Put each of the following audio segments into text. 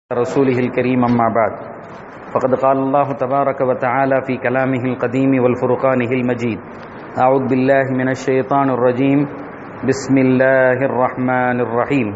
رسوله الكريم أما بعد فقد قال الله تبارك وتعالى في كلامه القديم والفرقانه المجيد أعوذ بالله من الشيطان الرجيم بسم الله الرحمن الرحيم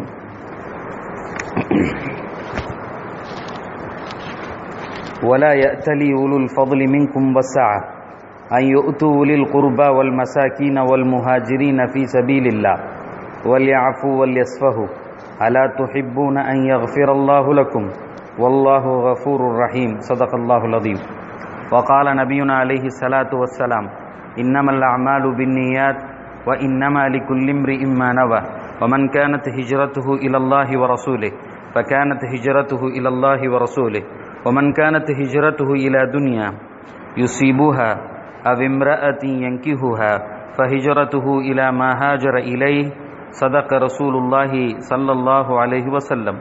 ولا يأتلي أولو الفضل منكم والسعة أن يؤتوا أولي القربى والمساكين والمهاجرين في سبيل الله وليعفوا وليصفحوا ألا تحبون أن يغفر الله لكم والله غفور رحيم صدق الله العظيم وقال نبينا عليه الصلاة والسلام إنما الأعمال بالنيات وإنما لكل امرئ ما نوى ومن كانت هجرته إلى الله ورسوله فكانت هجرته إلى الله ورسوله ومن كانت هجرته إلى دنيا يصيبها أو امرأة ينكهها فهجرته إلى ما هاجر إليه صدق رسول الله صلى الله عليه وسلم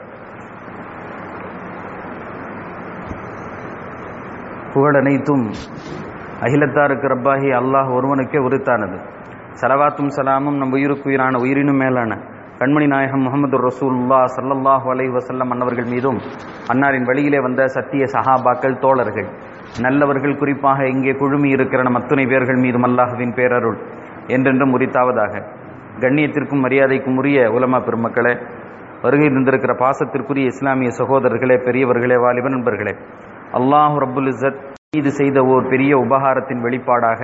புகழனைத்தும் அகிலத்தாருக்கு ரப்பாகி அல்லாஹ் ஒருவனுக்கே உரித்தானது சலவாத்தும் சலாமும் நம் உயிருக்குயிரான உயிரினும் மேலான கண்மணி நாயகம் முகமது ரசூல்லா சல்லல்லாஹு அலைஹி வசல்லம் அன்னவர்கள் மீதும் அன்னாரின் வழியிலே வந்த சத்திய சஹாபாக்கள் தோழர்கள் நல்லவர்கள் குறிப்பாக இங்கே குழுமி இருக்கிற நம் அத்துணை பேர்கள் மீதும் அல்லாஹுவின் பேரருள் என்றென்றும் உரித்தாவதாக கண்ணியத்திற்கும் மரியாதைக்கும் உரிய உலமா பெருமக்களே வருகை தந்திருக்கிற பாசத்திற்குரிய இஸ்லாமிய சகோதரர்களே பெரியவர்களே வாலிப நண்பர்களே அல்லாஹ் ரபுல் இசத் மீது செய்த ஓர் பெரிய உபகாரத்தின் வெளிப்பாடாக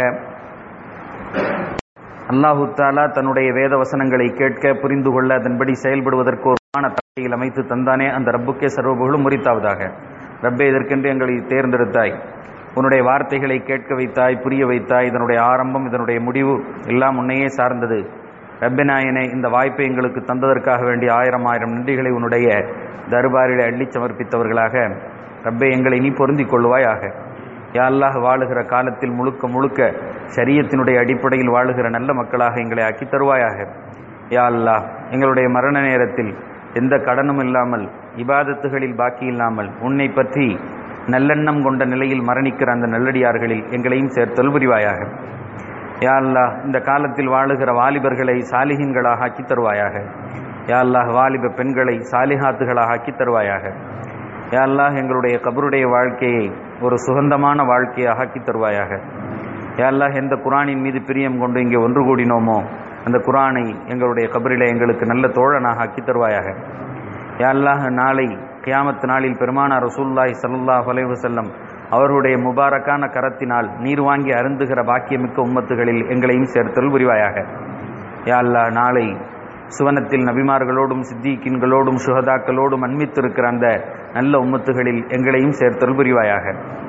அல்லாஹு தாலா தன்னுடைய வேத வசனங்களை கேட்க புரிந்து கொள்ள அதன்படி செயல்படுவதற்கு ஒரு தடையில் அமைத்து தந்தானே அந்த ரப்புக்கே சர்வபுகளும் முறித்தாவதாக ரப்பே இதற்கென்று எங்களை தேர்ந்தெடுத்தாய் உன்னுடைய வார்த்தைகளை கேட்க வைத்தாய் புரிய வைத்தாய் இதனுடைய ஆரம்பம் இதனுடைய முடிவு எல்லாம் உன்னையே சார்ந்தது ரப்பினாயனே இந்த வாய்ப்பை எங்களுக்கு தந்ததற்காக வேண்டிய ஆயிரம் ஆயிரம் நன்றிகளை உன்னுடைய தர்பாரிலே அள்ளி சமர்ப்பித்தவர்களாக ரப்பே எங்களை நீ பொருந்திக் கொள்வாயாக யாழ்லாக வாழுகிற காலத்தில் முழுக்க முழுக்க சரியத்தினுடைய அடிப்படையில் வாழுகிற நல்ல மக்களாக எங்களை ஆக்கி தருவாயாக யா அல்லா எங்களுடைய மரண நேரத்தில் எந்த கடனும் இல்லாமல் இபாதத்துகளில் பாக்கி இல்லாமல் உன்னை பற்றி நல்லெண்ணம் கொண்ட நிலையில் மரணிக்கிற அந்த நல்லடியார்களில் எங்களையும் சேர்த்தல் புரிவாயாக யா அல்லா இந்த காலத்தில் வாழுகிற வாலிபர்களை சாலிகின்களாக ஆக்கி தருவாயாக யா அல்லாஹ் வாலிப பெண்களை சாலிஹாத்துகளாக ஆக்கி தருவாயாக யா அல்லாஹ் எங்களுடைய கபருடைய வாழ்க்கையை ஒரு சுகந்தமான வாழ்க்கையாக ஆக்கி தருவாயாக யா அல்லாஹ் எந்த குரானின் மீது பிரியம் கொண்டு இங்கே ஒன்று கூடினோமோ அந்த குரானை எங்களுடைய கபரிலே எங்களுக்கு நல்ல தோழனாக ஆக்கி தருவாயாக யா அல்லாஹ் நாளை கியாமத்து நாளில் பெருமானா ரசூல்லாய் சல்லாஹ் அலைவு செல்லம் அவர்களுடைய முபாரக்கான கரத்தினால் நீர் வாங்கி அருந்துகிற பாக்கியமிக்க உம்மத்துகளில் எங்களையும் சேர்த்தல் புரிவாயாக யா அல்லாஹ் நாளை சுவனத்தில் நபிமார்களோடும் சித்திகின்களோடும் சுகதாக்களோடும் அன்மித்திருக்கிற அந்த நல்ல உம்மத்துகளில் எங்களையும் சேர்த்தல் புரிவாயாக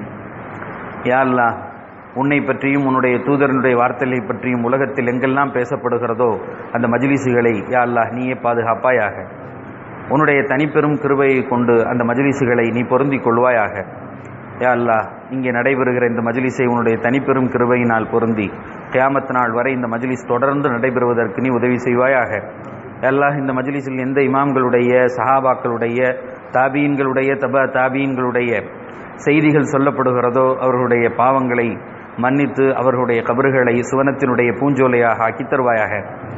யா அல்லா உன்னை பற்றியும் உன்னுடைய தூதரனுடைய வார்த்தைகளை பற்றியும் உலகத்தில் எங்கெல்லாம் பேசப்படுகிறதோ அந்த மஜிலிசுகளை யா அல்லாஹ் நீயே பாதுகாப்பாயாக உன்னுடைய தனிப்பெரும் கிருபையை கொண்டு அந்த மஜிலிசுகளை நீ பொருந்திக் கொள்வாயாக யா அல்லா இங்கே நடைபெறுகிற இந்த மஜிலிஸை உன்னுடைய தனிப்பெரும் கிருபையினால் பொருந்தி கியாமத்து நாள் வரை இந்த மஜிலிஸ் தொடர்ந்து நடைபெறுவதற்கு நீ உதவி செய்வாயாக அல்லாஹ் இந்த மஜிலிஸில் எந்த இமாம்களுடைய சஹாபாக்களுடைய தாபீன்களுடைய தப தாபீன்களுடைய செய்திகள் சொல்லப்படுகிறதோ அவர்களுடைய பாவங்களை மன்னித்து அவர்களுடைய கபறுகளை சுவனத்தினுடைய பூஞ்சோலையாக ஆக்கி தருவாயாக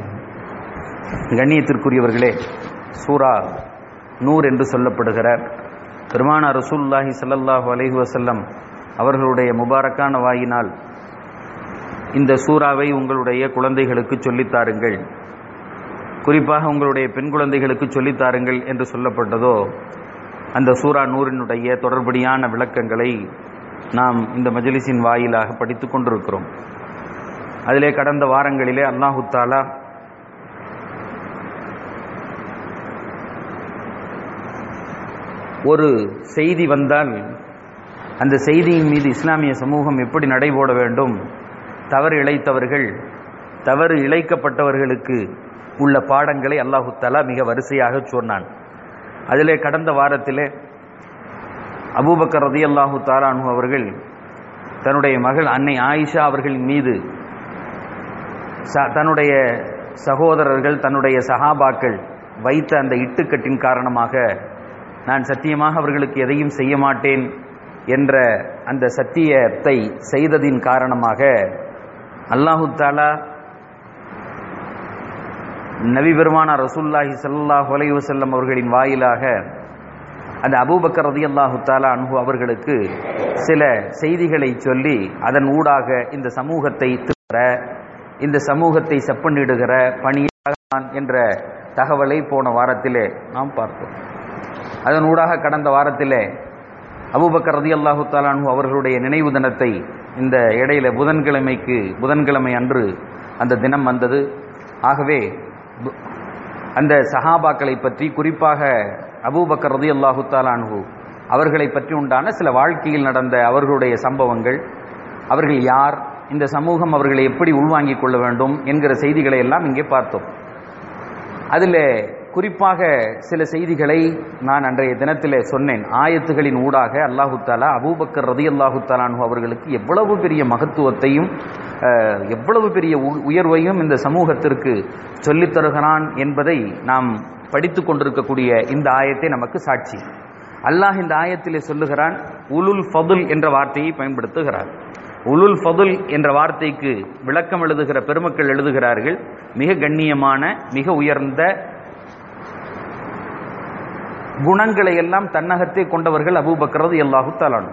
கண்ணியத்திற்குரியவர்களே சூரா நூர் என்று சொல்லப்படுகிற பெருமானா ரசூல்லாஹி சல்லல்லாஹு அலைஹி வசல்லம் அவர்களுடைய முபாரக்கான வாயினால் இந்த சூறாவை உங்களுடைய குழந்தைகளுக்கு சொல்லித்தாருங்கள் குறிப்பாக உங்களுடைய பெண் குழந்தைகளுக்கு சொல்லித்தாருங்கள் என்று சொல்லப்பட்டதோ அந்த சூரா நூறினுடைய தொடர்படியான விளக்கங்களை நாம் இந்த மஜலிஸின் வாயிலாக படித்து கொண்டிருக்கிறோம் அதிலே கடந்த வாரங்களிலே அல்லாஹு தாலா ஒரு செய்தி வந்தால் அந்த செய்தியின் மீது இஸ்லாமிய சமூகம் எப்படி நடைபோட வேண்டும் தவறு இழைத்தவர்கள் தவறு இழைக்கப்பட்டவர்களுக்கு உள்ள பாடங்களை அல்லாஹு தலா மிக வரிசையாக சொன்னான் அதிலே கடந்த வாரத்திலே அபூபக்கர் ரதி அல்லாஹு தாலானு அவர்கள் தன்னுடைய மகள் அன்னை ஆயிஷா அவர்களின் மீது தன்னுடைய சகோதரர்கள் தன்னுடைய சகாபாக்கள் வைத்த அந்த இட்டுக்கட்டின் காரணமாக நான் சத்தியமாக அவர்களுக்கு எதையும் செய்ய மாட்டேன் என்ற அந்த சத்தியத்தை செய்ததின் காரணமாக அல்லாஹு தாலா நபி பெருமானா ரசூல்லாஹி ஸல்லல்லாஹு அலைஹி வஸல்லம் அவர்களின் வாயிலாக அந்த அபூபக்கர் ரதியல்லாஹு தாலா அன்பு அவர்களுக்கு சில செய்திகளை சொல்லி அதன் ஊடாக இந்த சமூகத்தை திருற இந்த சமூகத்தை செப்பனிடுகிற பணியாக நான் என்ற தகவலை போன வாரத்திலே நாம் பார்த்தோம் அதன் ஊடாக கடந்த வாரத்திலே அபூபக்கர் ரதி அல்லாஹு தாலானு அவர்களுடைய நினைவு தினத்தை இந்த இடையில புதன்கிழமைக்கு புதன்கிழமை அன்று அந்த தினம் வந்தது ஆகவே பு- அந்த சஹாபாக்களை பற்றி குறிப்பாக அபூபக்கர் ரதி அல்லாஹு தாலானு அவர்களை பற்றி உண்டான சில வாழ்க்கையில் நடந்த அவர்களுடைய சம்பவங்கள் அவர்கள் யார் இந்த சமூகம் அவர்களை எப்படி உள்வாங்கிக் கொள்ள வேண்டும் என்கிற செய்திகளை எல்லாம் இங்கே பார்த்தோம் அதில் குறிப்பாக சில செய்திகளை நான் அன்றைய தினத்திலே சொன்னேன் ஆயத்துகளின் ஊடாக அல்லாஹு தாலா அபூபக்கர் ரதி அல்லாஹு தாலானு அவர்களுக்கு எவ்வளவு பெரிய மகத்துவத்தையும் அஹ், எவ்வளவு பெரிய உ- உயர்வையும் இந்த சமூகத்திற்கு சொல்லித் தருகிறான் என்பதை நாம் படித்து கொண்டிருக்கக்கூடிய இந்த ஆயத்தை நமக்கு சாட்சி அல்லாஹ் இந்த ஆயத்திலே சொல்லுகிறான் உலுல் ஃபதுல் என்ற வார்த்தையை பயன்படுத்துகிறார் உலுல் ஃபதுல் என்ற வார்த்தைக்கு விளக்கம் எழுதுகிற பெருமக்கள் எழுதுகிறார்கள் மிக கண்ணியமான மிக உயர்ந்த குணங்களை எல்லாம் தன்னகத்தே கொண்டவர்கள் அபூபக்கரது எல்லாஹு தாலானு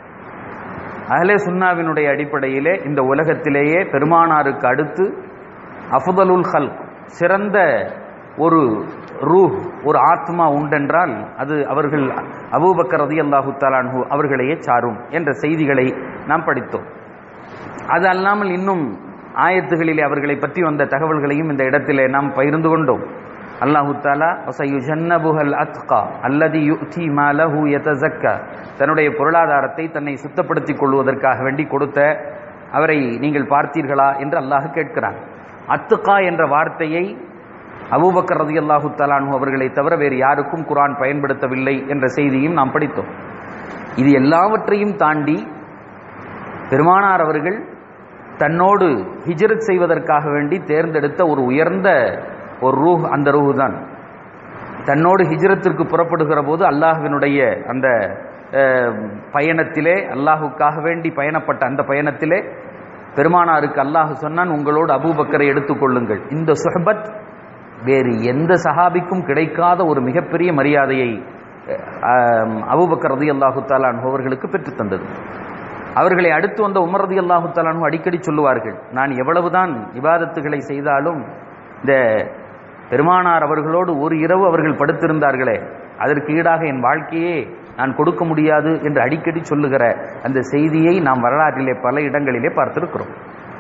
அஹ்லே சுன்னாவினுடைய அடிப்படையிலே இந்த உலகத்திலேயே பெருமானாருக்கு அடுத்து அஃதலுல் ஹல்க் சிறந்த ஒரு ரூஹ் ஒரு ஆத்மா உண்டென்றால் அது அவர்கள் அபூபக்கர் ரதி அல்லாஹு தாலான்ஹு அவர்களையே சாரும் என்ற செய்திகளை நாம் படித்தோம் அது அல்லாமல் இன்னும் ஆயத்துகளிலே அவர்களை பற்றி வந்த தகவல்களையும் இந்த இடத்திலே நாம் பகிர்ந்து கொண்டோம் அல்லாஹு தாலா வசயுஜன்னபுஹல் அத்கா அல்லதி யுத்தி மாலஹு யதஸக்கா தன்னுடைய பொருளாதாரத்தை தன்னை சுத்தப்படுத்திக் கொள்வதற்காக வேண்டி கொடுத்த அவரை நீங்கள் பார்த்தீர்களா என்று அல்லாஹ் கேட்கிறான் அத்துகா என்ற வார்த்தையை அபூபக்கர் ரதியல்லாஹு தலானு அவர்களை தவிர வேறு யாருக்கும் குர்ஆன் பயன்படுத்தவில்லை என்ற செய்தியும் நாம் படித்தோம் இது எல்லாவற்றையும் தாண்டி பெருமானார் அவர்கள் தன்னோடு ஹிஜ்ரத் செய்வதற்காக வேண்டி தேர்ந்தெடுத்த ஒரு உயர்ந்த ஒரு ரூஹ் அந்த ரூஹ் தான் தன்னோடு ஹிஜ்ரத்திற்கு புறப்படுகிற போது அல்லாஹ்வினுடைய அந்த அஹ், பயணத்திலே அல்லாஹுக்காக வேண்டி பயணப்பட்ட அந்த பயணத்திலே பெருமானாருக்கு அல்லாஹ் சொன்னான் உங்களோடு அபூபக்கரை எடுத்துக்கொள்ளுங்கள் இந்த சுஹபத் வேறு எந்த சஹாபிக்கும் கிடைக்காத ஒரு மிகப்பெரிய மரியாதையை அஹ், அபூபக்கர் ரதி அல்லாஹு தாலான் அவர்களுக்கு பெற்றுத் தந்தது அவர்களை அடுத்து வந்த உமர் ரதி அல்லாஹு தாலானு அடிக்கடி சொல்லுவார்கள் நான் எவ்வளவுதான் இபாதத்துகளை செய்தாலும் இந்த பெருமானார் அவர்களோடு ஒரு இரவு அவர்கள் படுத்திருந்தார்களே அதற்கு ஈடாக என் வாழ்க்கையே நான் கொடுக்க முடியாது என்று அடிக்கடி சொல்லுகிற அந்த செய்தியை நாம் வரலாற்றிலே பல இடங்களிலே பார்த்திருக்கிறோம்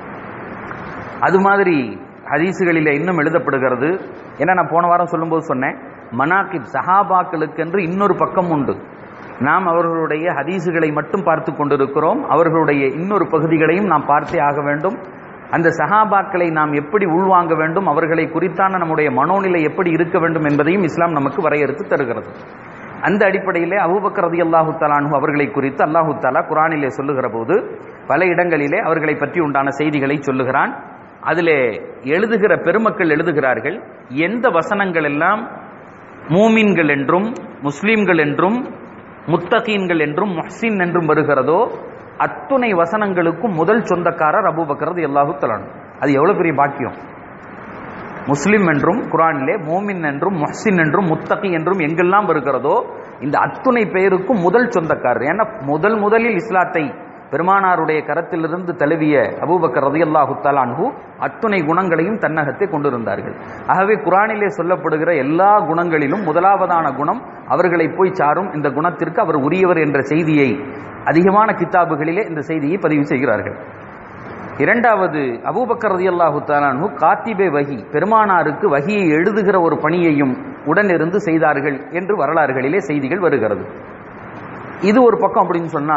அது மாதிரி ஹதீசுகளிலே இன்னும் எழுதப்படுகிறது ஏன்னா நான் போன வாரம் சொல்லும்போது சொன்னேன் மனாக்கிப் சஹாபாக்களுக்கென்று இன்னொரு பக்கம் உண்டு நாம் அவர்களுடைய ஹதீசுகளை மட்டும் பார்த்து கொண்டிருக்கிறோம் அவர்களுடைய இன்னொரு பகுதிகளையும் நாம் பார்த்தே ஆக வேண்டும் அந்த சஹாபாக்களை நாம் எப்படி உள்வாங்க வேண்டும் அவர்களை குறித்தான நம்முடைய மனோநிலை எப்படி இருக்க வேண்டும் என்பதையும் இஸ்லாம் நமக்கு வரையறுத்து தருகிறது அந்த அடிப்படையிலே அபூபக்கர் ரதி அல்லாஹு தலானு அவர்களை குறித்து அல்லாஹு தாலா குரானிலே சொல்லுகிற போது பல இடங்களிலே அவர்களை பற்றி உண்டான செய்திகளை சொல்லுகிறான் அதிலே எழுதுகிற பெருமக்கள் எழுதுகிறார்கள் எந்த வசனங்கள் எல்லாம் மூமின்கள் என்றும் முஸ்லிம்கள் என்றும் முத்தகீன்கள் என்றும் முஹ்சின் என்றும் வருகிறதோ அத்துணை வசனங்களுக்கும் முதல் சொந்தக்காரர் அபூபக்கரது எல்லாஹு தலான் அது எவ்வளவு பெரிய பாக்கியம் முஸ்லிம் என்றும் குரானிலே மோமின் என்றும் முஹ்சின் என்றும் முத்தகி என்றும் எங்கெல்லாம் வருகிறதோ இந்த அத்துணை பெயருக்கும் முதல் சொந்தக்காரர் ஏன்னா முதல் முதலில் இஸ்லாத்தை பெருமானாருடைய கரத்திலிருந்து தழுவிய அபூபக்கர் ரதியல்லாஹு தலான்ஹு அத்துணை குணங்களையும் தன்னகத்தை கொண்டிருந்தார்கள் ஆகவே குரானிலே சொல்லப்படுகிற எல்லா குணங்களிலும் முதலாவதான குணம் அவர்களை போய் சாரும் இந்த குணத்திற்கு அவர் உரியவர் என்ற செய்தியை அதிகமான கித்தாபுகளிலே இந்த செய்தியை பதிவு செய்கிறார்கள் இரண்டாவது அபூபக்கர் ரதியல்லாஹு தாலானு காத்திபே வகி பெருமானாருக்கு வகியை எழுதுகிற ஒரு பணியையும் உடனிருந்து செய்தார்கள் என்று வரலாறுகளிலே செய்திகள் வருகிறது இது ஒரு பக்கம் அப்படின்னு சொன்னா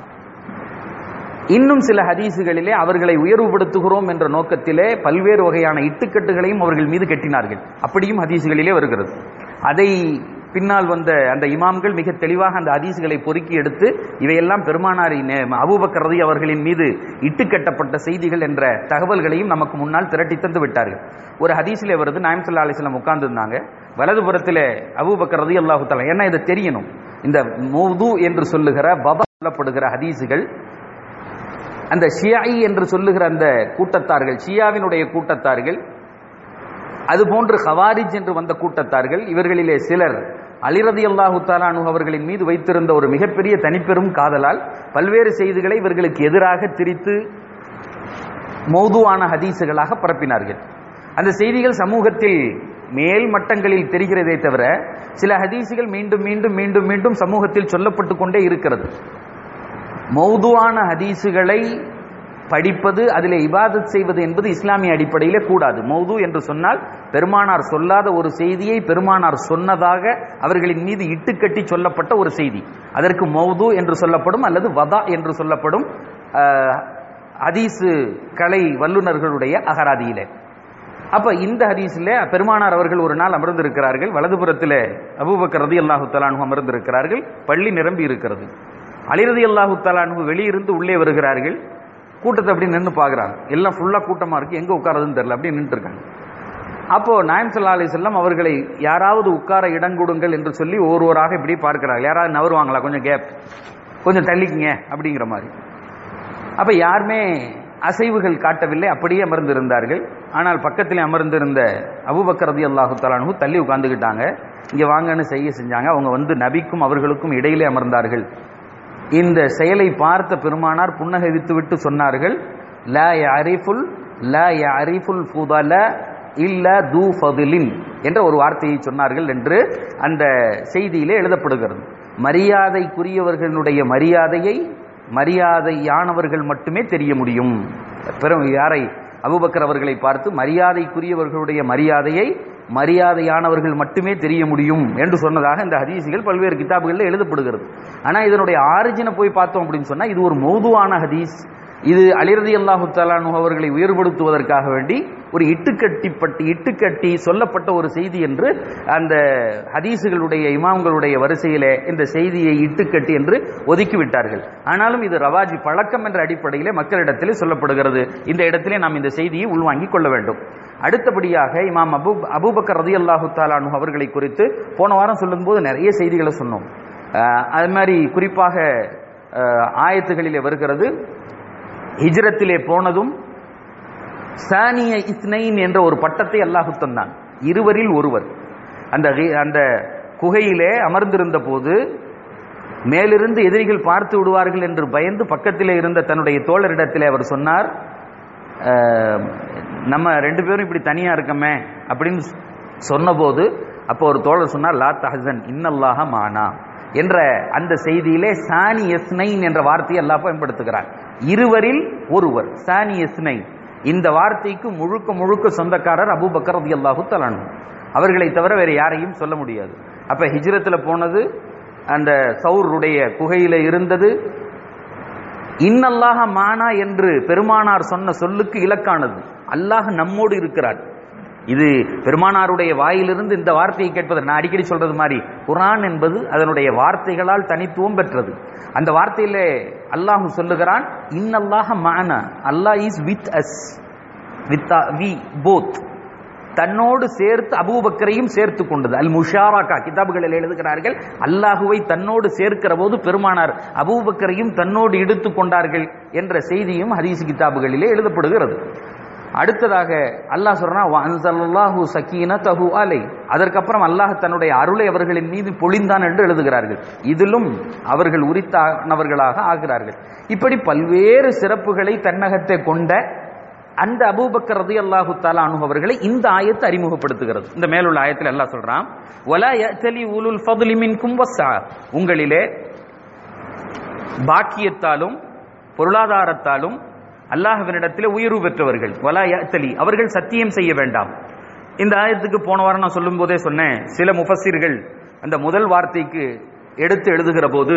இன்னும் சில ஹதீசுகளிலே அவர்களை உயர்வுபடுத்துகிறோம் என்ற நோக்கத்திலே பல்வேறு வகையான இட்டுக்கட்டுகளையும் அவர்கள் மீது கட்டினார்கள் அப்படியும் ஹதீசுகளிலே வருகிறது அதை பின்னால் வந்த அந்த இமாம்கள் மிக தெளிவாக அந்த ஹதீசுகளை பொறுக்கி எடுத்து இவையெல்லாம் பெருமானாரின் அபூபக்கர் ரதி அவர்களின் மீது இட்டுக்கட்டப்பட்ட செய்திகள் என்ற தகவல்களையும் நமக்கு முன்னால் திரட்டி தந்து விட்டார்கள் ஒரு ஹதீஸிலே வருது நாயம் சல்லா அலிஸ்லாம் உட்கார்ந்து இருந்தாங்க வலதுபுறத்திலே அபூபக்கர் ரதி அல்லாஹு தலா ஏன்னா இதை தெரியணும் இந்த மௌது என்று சொல்லுகிற பபா சொல்லப்படுகிற ஹதீசுகள் அந்த ஷியாயி என்று சொல்லுகிற அந்த கூட்டத்தார்கள் ஷியாவினுடைய கூட்டத்தார்கள் அதுபோன்று ஹவாரிஜ் என்று வந்த கூட்டத்தார்கள் இவர்களிலே சிலர் அலிரதி அல்லாஹு தாலானு அவர்களின் மீது வைத்திருந்த ஒரு மிகப்பெரிய தனிப்பெரும் காதலால் பல்வேறு செய்திகளை இவர்களுக்கு எதிராக திரித்து மௌதுவான ஹதீசுகளாக பரப்பினார்கள் அந்த செய்திகள் சமூகத்தில் மேல் மட்டங்களில் தெரிகிறதே தவிர சில ஹதீசுகள் மீண்டும் மீண்டும் மீண்டும் மீண்டும் சமூகத்தில் சொல்லப்பட்டு கொண்டே இருக்கிறது மௌதுவான ஹதீசுகளை படிப்பது அதில் இபாதத் செய்வது என்பது இஸ்லாமிய அடிப்படையிலே கூடாது மௌது என்று சொன்னால் பெருமானார் சொல்லாத ஒரு செய்தியை பெருமானார் சொன்னதாக அவர்களின் மீது இட்டுக்கட்டி சொல்லப்பட்ட ஒரு செய்தி அதற்கு மௌது என்று சொல்லப்படும் அல்லது வதா என்று சொல்லப்படும் அஹ், ஹதீஸு கலை வல்லுநர்களுடைய அகராதியிலே அப்ப இந்த ஹதீஸ்ல பெருமானார் அவர்கள் ஒரு நாள் அமர்ந்திருக்கிறார்கள் வலதுபுறத்தில் அபூபக்கர் ரதி அல்லாஹு தலானு அமர்ந்திருக்கிறார்கள் பள்ளி நிரம்பி இருக்கிறது அலிரதி அல்லாஹு தலானு வெளியிருந்து உள்ளே வருகிறார்கள் கூட்டத்தை அப்படி நின்று பார்க்குறாங்க எல்லாம் ஃபுல்லாக கூட்டமாக இருக்கு எங்கே உட்காரதுன்னு தெரியல அப்படி நின்று இருக்காங்க அப்போ நாயம் சல்லா அலி செல்லம் அவர்களை யாராவது உட்கார இடம் கொடுங்கள் என்று சொல்லி ஒருவராக இப்படி பார்க்கிறார்கள் யாராவது நவருவாங்களா கொஞ்சம் கேப் கொஞ்சம் தள்ளிக்குங்க அப்படிங்கிற மாதிரி அப்ப யாருமே அசைவுகள் காட்டவில்லை அப்படியே அமர்ந்திருந்தார்கள் ஆனால் பக்கத்தில் அமர்ந்திருந்த அபூபக்கர் ரதி அல்லாஹு தலானு தள்ளி உட்கார்ந்துக்கிட்டாங்க இங்க வாங்கன்னு செய்ய செஞ்சாங்க அவங்க வந்து நபிக்கும் அவர்களுக்கும் இடையிலே அமர்ந்தார்கள் இந்த செயலை பார்த்த பெருமானார் புன்னகைத்து விட்டு சொன்னார்கள் லா யரிஃபுல் லா யரிஃபுல் ஃபுதல இல்ல தூ ஃபதுலின் என்ற ஒரு வார்த்தையை சொன்னார்கள் என்று அந்த செய்தியிலே எழுதப்படுகிறது மரியாதைக்குரியவர்களுடைய மரியாதையை மரியாதையானவர்கள் மட்டுமே தெரிய முடியும் பெரும் யாரை அபூபக்கர் அவர்களை பார்த்து மரியாதைக்குரியவர்களுடைய மரியாதையை மரியாதையானவர்கள் மட்டுமே தெரிய முடியும் என்று சொன்னதாக இந்த ஹதீசுகள் பல்வேறு கிதாபுகளில் எழுதப்படுகிறது ஆனா இதனுடைய ஆரிஜினை போய் பார்த்தோம் அப்படின்னு சொன்னா இது ஒரு மௌதுவான ஹதீஸ் இது அலிரதி அல்லாஹு தலானு அவர்களை உயர்படுத்துவதற்காக வேண்டி ஒரு இட்டுக்கட்டிப்பட்டு இட்டுக்கட்டி சொல்லப்பட்ட ஒரு செய்தி என்று அந்த ஹதீசுகளுடைய இமாம்களுடைய வரிசையிலே இந்த செய்தியை இட்டுக்கட்டி என்று ஒதுக்கிவிட்டார்கள் ஆனாலும் இது ரவாஜி பழக்கம் என்ற அடிப்படையிலே மக்களிடத்திலே சொல்லப்படுகிறது இந்த இடத்திலே நாம் இந்த செய்தியை உள்வாங்கிக் கொள்ள வேண்டும் அடுத்தபடியாக இமாம் அபு அபூபக்கர் ரதி அல்லாஹு தாலானு அவர்களை குறித்து போன வாரம் சொல்லும்போது நிறைய செய்திகளை சொன்னோம் அஹ், அது மாதிரி குறிப்பாக அஹ், ஆயத்துகளிலே வருகிறது ஹிஜ்ரத்திலே போனதும் சானிய இஸ்னைன் என்ற ஒரு பட்டத்தை அல்லாஹு தந்தான் இருவரில் ஒருவர் அந்த கி- அந்த குகையிலே அமர்ந்திருந்த போது மேலிருந்து எதிரிகள் பார்த்து விடுவார்கள் என்று பயந்து பக்கத்திலே இருந்த தன்னுடைய தோழரிடத்திலே அவர் சொன்னார் "அஹ், நம்ம ரெண்டு பேரும் இப்படி தனியா இருக்கமே அப்படின்னு சொன்னபோது அப்போ ஒரு தோழர் சொன்னார் லா தஹசன் இன்னல்லாஹ மானா என்ற அந்த செய்தியிலே சானி எஸ்னைன் என்ற வார்த்தையை அல்லாஹ் பயன்படுத்துகிறார் இருவரில் ஒருவர் சானி எஸ்னைன் இந்த வார்த்தைக்கு முழுக்க முழுக்க சொந்தக்காரர் அபூபக்கர் ரலியல்லாஹு தஆலா அவர்களை தவிர வேற யாரையும் சொல்ல முடியாது அப்ப ஹிஜ்ரத்துல போனது அந்த சௌருடைய குகையில இருந்தது இன்னல்லாஹ மானா என்று பெருமானார் சொன்ன சொல்லுக்கு இலக்கானது அல்லாஹ் நம்மோடு இருக்கிறார் இது பெருமானாருடைய வாயிலிருந்து இந்த வார்த்தையை கேட்பது நான் அடிக்கடி சொல்றது மாதிரி குர்ஆன் என்பது அதனுடைய வார்த்தைகளால் தனித்துவம் பெற்றது அந்த வார்த்தையிலே அல்லாஹ் சொல்லுகிறான் இன்னல்லாஹ மானா அல்லாஹ் is with us with we both தன்னோடு சேர்த்து அபூபக்கரையும் சேர்த்து கொண்டது அல் முஷாராக்கா கிதாபுகளில் எழுதுகிறார்கள் அல்லாஹுவை தன்னோடு சேர்க்கிற போது பெருமானார் அபூபக்கரையும் தன்னோடு இழுத்து கொண்டார்கள் என்ற செய்தியும் ஹதீஸ் கிதாபுகளிலே எழுதப்படுகிறது அடுத்ததாக அல்லாஹ் சொல்றான் அன்சல்லாஹு சக்கீனதஹு அலை அதற்கப்புறம் அல்லாஹ் தன்னுடைய அருளை அவர்களின் மீது பொழிந்தான் என்று எழுதுகிறார்கள் இதிலும் அவர்கள் உரித்தானவர்களாக ஆகிறார்கள் இப்படி பல்வேறு சிறப்புகளை தன்னகத்தை கொண்ட அந்த அபூபக்கர் ரதி அல்லாஹு தாலா அவர்களை இந்த ஆயத்து அறிமுகப்படுத்துகிறது இந்த மேலுள்ள ஆயத்தில் அல்லாஹ் சொல்றான் வலா யஅ்தலி உலுல் ஃபضل மின்கும் வஸ்ஸா உங்களிலே பாக்கியத்தாலும் பொருளாதாரத்தாலும் அல்லாஹ்வினிடத்திலே உயர்வு பெற்றவர்கள் வலா யஅ்தலி அவர்கள் சத்தியம் செய்ய வேண்டாம் இந்த ஆயத்துக்கு போன வாரம் நான் சொல்லும் போதே சொன்னேன் சில முஃபஸிர்கள் அந்த முதல் வார்த்தைக்கு எடுத்து எழுதுகிற போது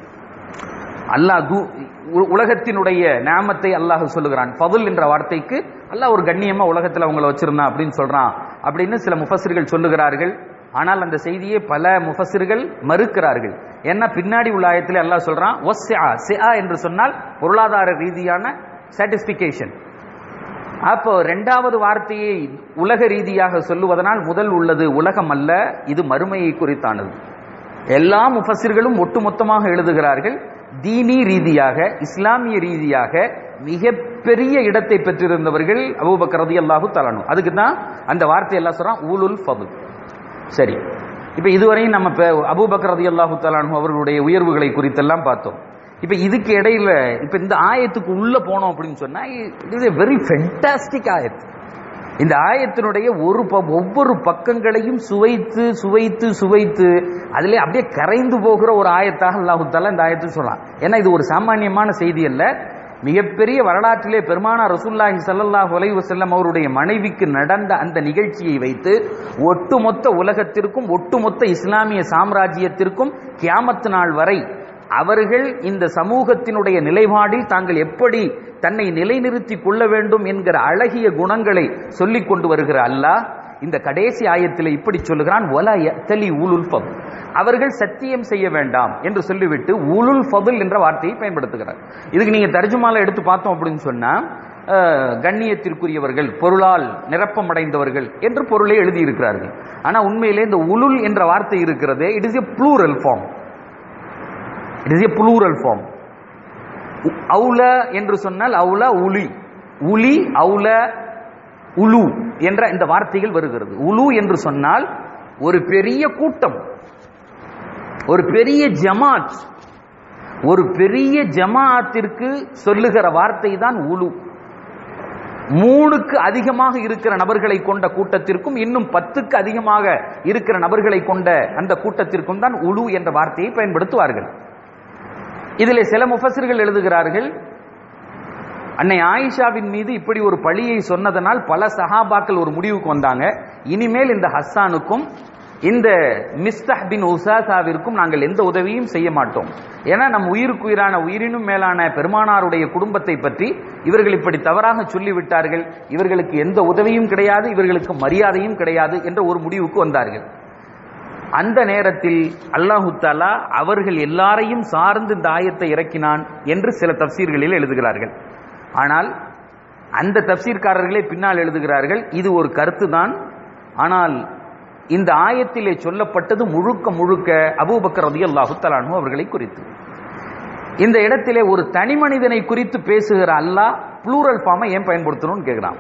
அல்லாஹ் து- உ- உலகத்தினுடைய நாமத்தை அல்லாஹ் சொல்லுகிறான் ஃபதுல் என்ற வார்த்தைக்கு அல்லாஹ் ஒரு கண்ணியமா உலகத்துல அவங்கள வச்சிருந்தான் அப்படின்னு சொல்றான் அப்படின்னு சில முஃபஸிர்கள் சொல்லுகிறார்கள் ஆனால் அந்த செய்தியை பல முஃபஸிர்கள் மறுக்கிறார்கள் ஏன்னா பின்னாடி உள்ள ஆயத்தில் அல்லாஹ் சொல்றான் ஒஸ்ஸா சிஆ என்று சொன்னால் பொருளாதார ரீதியான சாட்டிஸ்பிகேஷன் அப்போ ரெண்டாவது வார்த்தையை உலக ரீதியாக சொல்லுவதனால் முதல் உள்ளது உலகம் அல்ல இது மறுமையை குறித்தானது எல்லா முஃபஸிர்களும் ஒட்டுமொத்தமாக எழுதுகிறார்கள் தீனி ரீதியாக இஸ்லாமிய ரீதியாக மிகப்பெரிய இடத்தை பெற்றிருந்தவர்கள் அபூபக்கர் ரலியல்லாஹு தலானு அதுக்கு தான் அந்த வார்த்தை எல்லாம் சொல்றான் ஊலுல் ஃபதுல் சரி இப்ப இதுவரையும் நம்ம இப்ப அபூபக்கர் ரலியல்லாஹு தஆலா அன்ஹு அவர்களுடைய உயர்வுகளை குறித்தெல்லாம் பார்த்தோம் இப்ப இதுக்கு இடையில இப்ப இந்த ஆயத்துக்கு உள்ள போனோம் அப்படின்னு சொன்னா it is a very fantastic ஆயத் இந்த ஆயத்தினுடைய ஒரு ப- ஒவ்வொரு பக்கங்களையும் சுவைத்து சுவைத்து சுவைத்து அதிலே அப்படியே கரைந்து போகிற ஒரு ஆயத்தாக அல்லாஹு தாலா இந்த ஆயத்தை சொல்லலாம் ஏன்னா இது ஒரு சாமானியமான செய்தி அல்ல மிகப்பெரிய வரலாற்றிலே பெருமானா ரசூலுல்லாஹி ஸல்லல்லாஹு அலைஹி வஸல்லம் அவருடைய மனைவிக்கு நடந்த அந்த நிகழ்ச்சியை வைத்து ஒட்டுமொத்த உலகத்திற்கும் ஒட்டுமொத்த இஸ்லாமிய சாம்ராஜ்யத்திற்கும் கியாமத்து நாள் வரை அவர்கள் இந்த சமூகத்தினுடைய நிலைப்பாடில் தாங்கள் எப்படி தன்னை நிலைநிறுத்திக் கொள்ள வேண்டும் என்கிற அழகிய குணங்களை சொல்லிக் கொண்டு வருகிற அல்லாஹ் இந்த கடைசி ஆயத்தில் இப்படி சொல்லுகிறான் "வலா யஅ்தலி உலுல் ஃபضல்." அவர்கள் சத்தியம் செய்ய வேண்டாம் என்று சொல்லிவிட்டு உலுல் ஃபضல் என்ற வார்த்தையை பயன்படுத்துகிறார் இதுக்கு நீங்க தர்ஜுமால எடுத்து பார்த்தோம் அப்படின்னு சொன்னா அஹ், கண்ணியத்திற்குரியவர்கள் பொருளால் நிரப்பமடைந்தவர்கள் என்று பொருளை எழுதியிருக்கிறார்கள் ஆனா உண்மையிலே இந்த உலுல் என்ற வார்த்தை இருக்கிறது it is a plural form it is a plural form அவுல என்று சொன்னால் அவுல உலி உலி அவுல உலு என்ற இந்த வார்த்தைகள் வருகிறது உலு என்று சொன்னால் ஒரு பெரிய கூட்டம் ஒரு பெரிய ஜமாத் ஒரு பெரிய ஜமாஅத்திற்கு சொல்லுகிற வார்த்தை தான் உலு மூணுக்கு அதிகமாக இருக்கிற நபர்களை கொண்ட கூட்டத்திற்கும் இன்னும் பத்துக்கு அதிகமாக இருக்கிற நபர்களை கொண்ட அந்த கூட்டத்திற்கும் தான் உலு என்ற வார்த்தையை பயன்படுத்துவார்கள் இதிலே சில முஃபஸிர்கள் எழுதுகிறார்கள் அன்னை ஆயிஷாவின் மீது இப்படி ஒரு பழியை சொன்னதனால் பல சஹாபாக்கள் ஒரு முடிவுக்கு வந்தாங்க இனிமேல் இந்த ஹஸ்ஸானுக்கும் இந்த மிஸ்தஹ் பின் உசாசாவிற்கும் நாங்கள் எந்த உதவியும் செய்ய மாட்டோம் ஏன்னா நம் உயிருக்குயிரான உயிரினும் மேலான பெருமானாருடைய குடும்பத்தை பற்றி இவர்கள் இப்படி தவறாக சொல்லிவிட்டார்கள் இவர்களுக்கு எந்த உதவியும் கிடையாது இவர்களுக்கு மரியாதையும் கிடையாது என்ற ஒரு முடிவுக்கு வந்தார்கள் அந்த நேரத்தில் அல்லாஹு தாலா அவர்கள் எல்லாரையும் சார்ந்து இந்த ஆயத்தை இறக்கினான் என்று சில தப்சீர்களில் எழுதுகிறார்கள் ஆனால் அந்த தப்சீர்காரர்களே பின்னால் எழுதுகிறார்கள் இது ஒரு கருத்து தான் ஆனால் இந்த ஆயத்திலே சொல்லப்பட்டது முழுக்க முழுக்க அபூபக்கர் ரலியல்லாஹு தஆலாஹு அவர்களை குறித்து இந்த இடத்திலே ஒரு தனி மனிதனை குறித்து பேசுகிற அல்லாஹ் ப்ளூரல் ஃபார்மை ஏன் பயன்படுத்தணும்னு கேட்கிறான்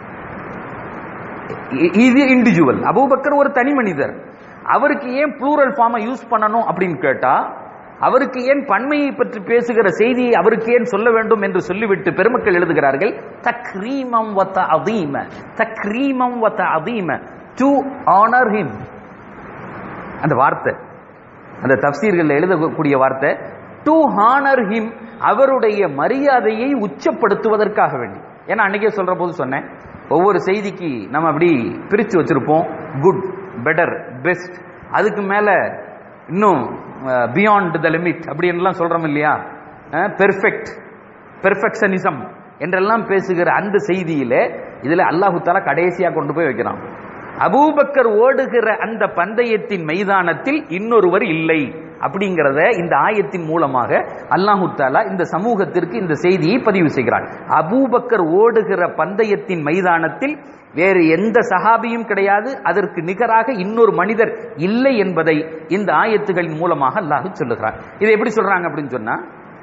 இ- இது இண்டிவிஜுவல் அபூபக்கர் ஒரு தனி மனிதர் அவருக்கு ஏன் ப்ளூரல் ஃபார்மை யூஸ் பண்ணணும் அப்படின்னு கேட்டா அவருக்கு ஏன் பன்மையை பற்றி பேசுகிற செய்தியை அவருக்கு ஏன் சொல்ல வேண்டும் என்று சொல்லிவிட்டு பெருமக்கள் எழுதுகிறார்கள் தக்ரீமம் வத்த அதீம தக்ரீமம் வத்த அதீம டு ஆனர் ஹிம் அந்த வார்த்தை அந்த தப்சீர்கள் எழுதக்கூடிய வார்த்தை டு ஹானர் ஹிம் அவருடைய மரியாதையை உச்சப்படுத்துவதற்காக வேண்டி ஏன்னா அன்னைக்கே சொல்ற போது சொன்னேன் ஒவ்வொரு செய்திக்கு நம்ம அப்படி பிரிச்சு வச்சிருப்போம் குட் பெட்டர் பெஸ்ட் அதுக்கு மேல இன்னும் பியாண்ட் த லிமிட் அப்படின்லாம் சொல்றோம் இல்லையா பெர்ஃபெக்ட் பெர்ஃபெக்ஷனிசம் என்றெல்லாம் பேசுகிற அந்த செய்தியில இதுல அல்லாஹு தாலா கடைசியா கொண்டு போய் வைக்கிறான் அபூபக்கர் ஓடுகிற அந்த பந்தயத்தின் மைதானத்தில் இன்னொருவர் இல்லை அப்படிங்கிறத இந்த ஆயத்தின் மூலமாக அல்லாஹு தாலா இந்த சமூகத்திற்கு இந்த செய்தியை பதிவு செய்கிறார் அபூபக்கர் ஓடுகிற பந்தயத்தின் மைதானத்தில் வேறு எந்த சஹாபியும் கிடையாது அதற்கு நிகராக இன்னொரு மனிதர் இல்லை என்பதை இந்த ஆயத்துகளின் மூலமாக அல்லாஹ் சொல்லுகிறார் இதை எப்படி சொல்றாங்க அப்படின்னு சொன்னா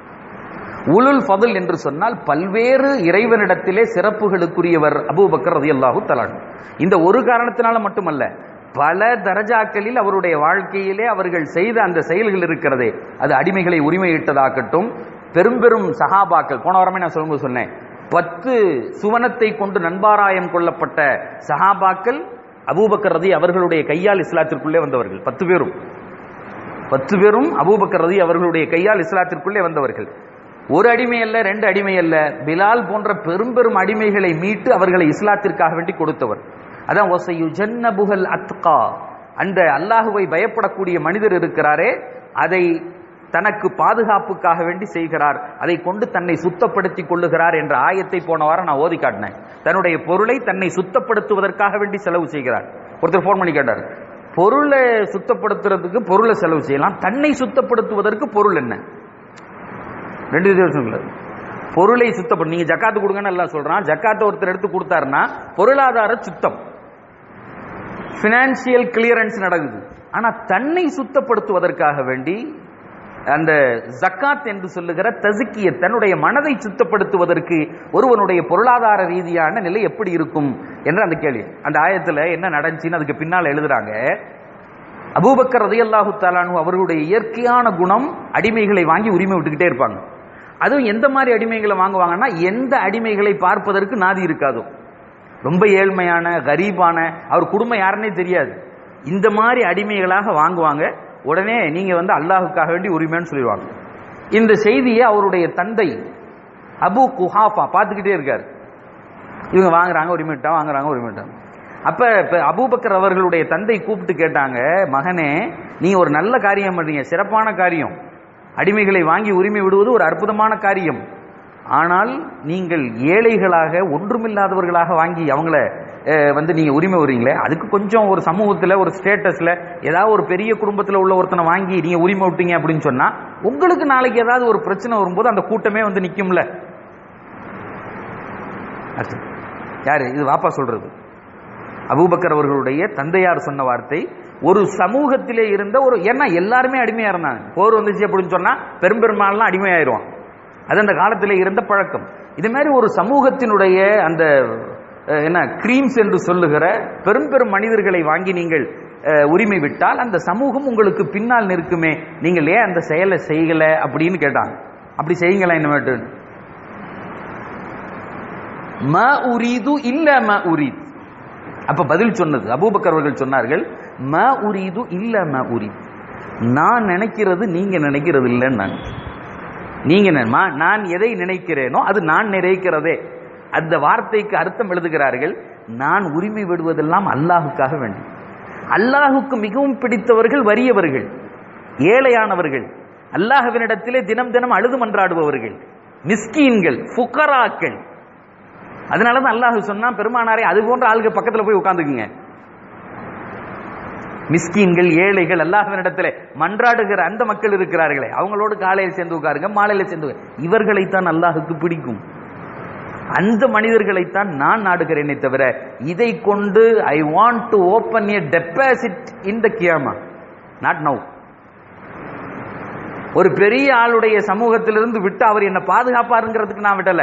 உலுல் ஃபதுல் என்று சொன்னால் பல்வேறு இறைவனிடத்திலே சிறப்புகளுக்குரியவர் அபூபக்கர் ரதியல்லாஹு தலான் இந்த ஒரு காரணத்தினால மட்டுமல்ல பல தரஜாக்களில் அவருடைய வாழ்க்கையிலே அவர்கள் செய்த அந்த செயல்கள் இருக்கிறதே அது அடிமைகளை உரிமையிட்டதாகட்டும் பெரும் பெரும் சஹாபாக்கள் போன வாரமே நான் சொல்லும்போது சொன்னேன் பத்து சுவனத்தை கொண்டு நண்பாராயம் கொள்ளப்பட்ட சஹாபாக்கள் அபூபக்கர் ரதி அவர்களுடைய கையால் இஸ்லாத்திற்குள்ளே வந்தவர்கள் பத்து பேரும் பத்து பேரும் அபூபக்கர் ரதி அவர்களுடைய கையால் இஸ்லாத்திற்குள்ளே வந்தவர்கள் ஒரு அடிமை அல்ல ரெண்டு அடிமை அல்ல பிலால் போன்ற பெரும் பெரும் அடிமைகளை மீட்டு அவர்களை இஸ்லாத்திற்காக வேண்டி கொடுத்தவர் அதான் ஒசையு ஜன்னபுகல் அத்கா அந்த அல்லாஹுவை பயப்படக்கூடிய மனிதர் இருக்கிறாரே அதை தனக்கு பாதுகாப்புக்காக வேண்டி செய்கிறார் அதை கொண்டு தன்னை சுத்தப்படுத்திக் கொள்ளுகிறார் என்ற ஆயத்தை போன வாரம் நான் ஓதி காட்டினேன் தன்னுடைய பொருளை தன்னை சுத்தப்படுத்துவதற்காக வேண்டி செலவு செய்கிறார் ஒருத்தர் ஃபோன் பண்ணி கேட்டார் பொருளை சுத்தப்படுத்துறதுக்கு பொருளை செலவு செய்யலாம் தன்னை சுத்தப்படுத்துவதற்கு பொருள் என்ன ரெண்டு வித்தியாசம் பொருளை சுத்தப்படும் நீங்க ஜக்காத்து கொடுங்கன்னு எல்லாம் சொல்றான் ஜக்காத்தை ஒருத்தர் எடுத்து கொடுத்தாருன்னா பொருளாதார சுத்தம் பினான்சியல் கிளியரன்ஸ் நடக்குது ஆனா தன்னை சுத்தப்படுத்துவதற்காக வேண்டி அந்த ஜக்காத் என்று சொல்லுகிற தசுக்கிய தன்னுடைய மனதை சுத்தப்படுத்துவதற்கு ஒருவனுடைய பொருளாதார ரீதியான நிலை எப்படி இருக்கும் என்ற அந்த கேள்வி அந்த ஆயத்துல என்ன நடந்துச்சுன்னு அதுக்கு பின்னால் எழுதுறாங்க அபூபக்கர் ரதியல்லாஹு தாலானு அவர்களுடைய இயற்கையான குணம் அடிமைகளை வாங்கி உரிமை விட்டுக்கிட்டே இருப்பாங்க அதுவும் எந்த மாதிரி அடிமைகளை வாங்குவாங்கன்னா எந்த அடிமைகளை பார்ப்பதற்கு நாதி இருக்காதோ ரொம்ப ஏழ்மையான கரீபான அவர் குடும்பம் யாருன்னே தெரியாது இந்த மாதிரி அடிமைகளாக வாங்குவாங்க உடனே நீங்க வந்து அல்லாஹுக்காக வேண்டி உரிமைன்னு சொல்லிடுவாங்க இந்த செய்தியை அவருடைய தந்தை அபு குஹாஃபா பார்த்துக்கிட்டே இருக்காரு இவங்க வாங்குறாங்க உரிமைட்டா வாங்குறாங்க உரிமைட்டாங்க அப்ப இப்ப அபூபக்கர் அவர்களுடைய தந்தை கூப்பிட்டு கேட்டாங்க மகனே நீ ஒரு நல்ல காரியம் பண்றீங்க சிறப்பான காரியம் அடிமைகளை வாங்கி உரிமை விடுவது ஒரு அற்புதமான காரியம் ஆனால் நீங்கள் ஏழைகளாக ஒன்றுமில்லாதவர்களாக வாங்கி அவங்கள அஹ், வந்து நீங்க உரிமை வரீங்களே அதுக்கு கொஞ்சம் ஒரு சமூகத்துல ஒரு ஸ்டேட்டஸ்ல ஏதாவது ஒரு பெரிய குடும்பத்துல உள்ள ஒருத்தனை வாங்கி நீங்க உரிமை விட்டீங்க அப்படின்னு சொன்னா உங்களுக்கு நாளைக்கு ஏதாவது ஒரு பிரச்சனை வரும்போது அந்த கூட்டமே வந்து நிக்கும்ல அர்த்தம். யாரு இது வாப்பா சொல்றது அபூபக்கர் அவர்களுடைய தந்தையார் சொன்ன வார்த்தை ஒரு சமூகத்திலே இருந்த ஒரு ஏன்னா எல்லாருமே அடிமையா இருந்தாங்க போர் வந்துச்சு அப்படின்னு சொன்னா பெரும்பெருமாள்லாம் அடிமையாயிருவான் அது அந்த காலத்திலே இருந்த பழக்கம் இது மாதிரி ஒரு சமூகத்தினுடைய அந்த அஹ், என்ன கிரீம்ஸ் என்று சொல்லுகிற பெரும் பெரும் மனிதர்களை வாங்கி நீங்கள் அஹ், உரிமை விட்டால் அந்த சமூகம் உங்களுக்கு பின்னால் நிற்குமே நீங்கள் ஏன் அந்த செயலை செய்யல அப்படின்னு கேட்டாங்க அப்படி செய்யுங்களேன் இனிமேட்டு ம உரீது இல்ல ம உரீத் அப்ப பதில் சொன்னது அபூபக்கர் அவர்கள் சொன்னார்கள் ம உரீது இல்ல ம உரீத் நான் நினைக்கிறது நீங்க நினைக்கிறது இல்லைன்னு நான் நீங்க ந- மா- நான் எதை நினைக்கிறேனோ அது நான் நினைக்கிறதே அந்த வார்த்தைக்கு அர்த்தம் எழுதுகிறார்கள் நான் உரிமை விடுவதெல்லாம் அல்லாஹுக்காக வேண்டி அல்லாஹுக்கு மிகவும் பிடித்தவர்கள் வறியவர்கள் ஏழையானவர்கள் அல்லாஹ்வினிடத்திலே தினம் தினம் அழுது மன்றாடுபவர்கள் மிஸ்கீன்கள் ஃபுக்கராக்கள் அதனாலதான் அல்லாஹ் சொன்னா பெருமானாரே அது போன்ற ஆளுங்க பக்கத்துல போய் உட்கார்ந்துக்குங்க மிஸ்கீன்கள் ஏழைகள் அல்லாஹ்வினிடத்திலே மன்றாடுகிற அந்த மக்கள் இருக்கிறார்களே அவங்களோடு காலையில் சேர்ந்து உட்காருங்க மாலையில சேர்ந்து உட்காருங்க. இவர்களைத்தான் அல்லாஹுக்கு பிடிக்கும் அந்த மனிதர்களைத்தான் நான் நாடுகிறேனே தவிர இதை கொண்டு I want to open a deposit in the கியாமா நாட் நவ் ஒரு பெரிய ஆளுடைய சமூகத்திலிருந்து விட்டு அவர் என்ன பாதுகாப்பாருங்கிறதுக்கு நான் விடல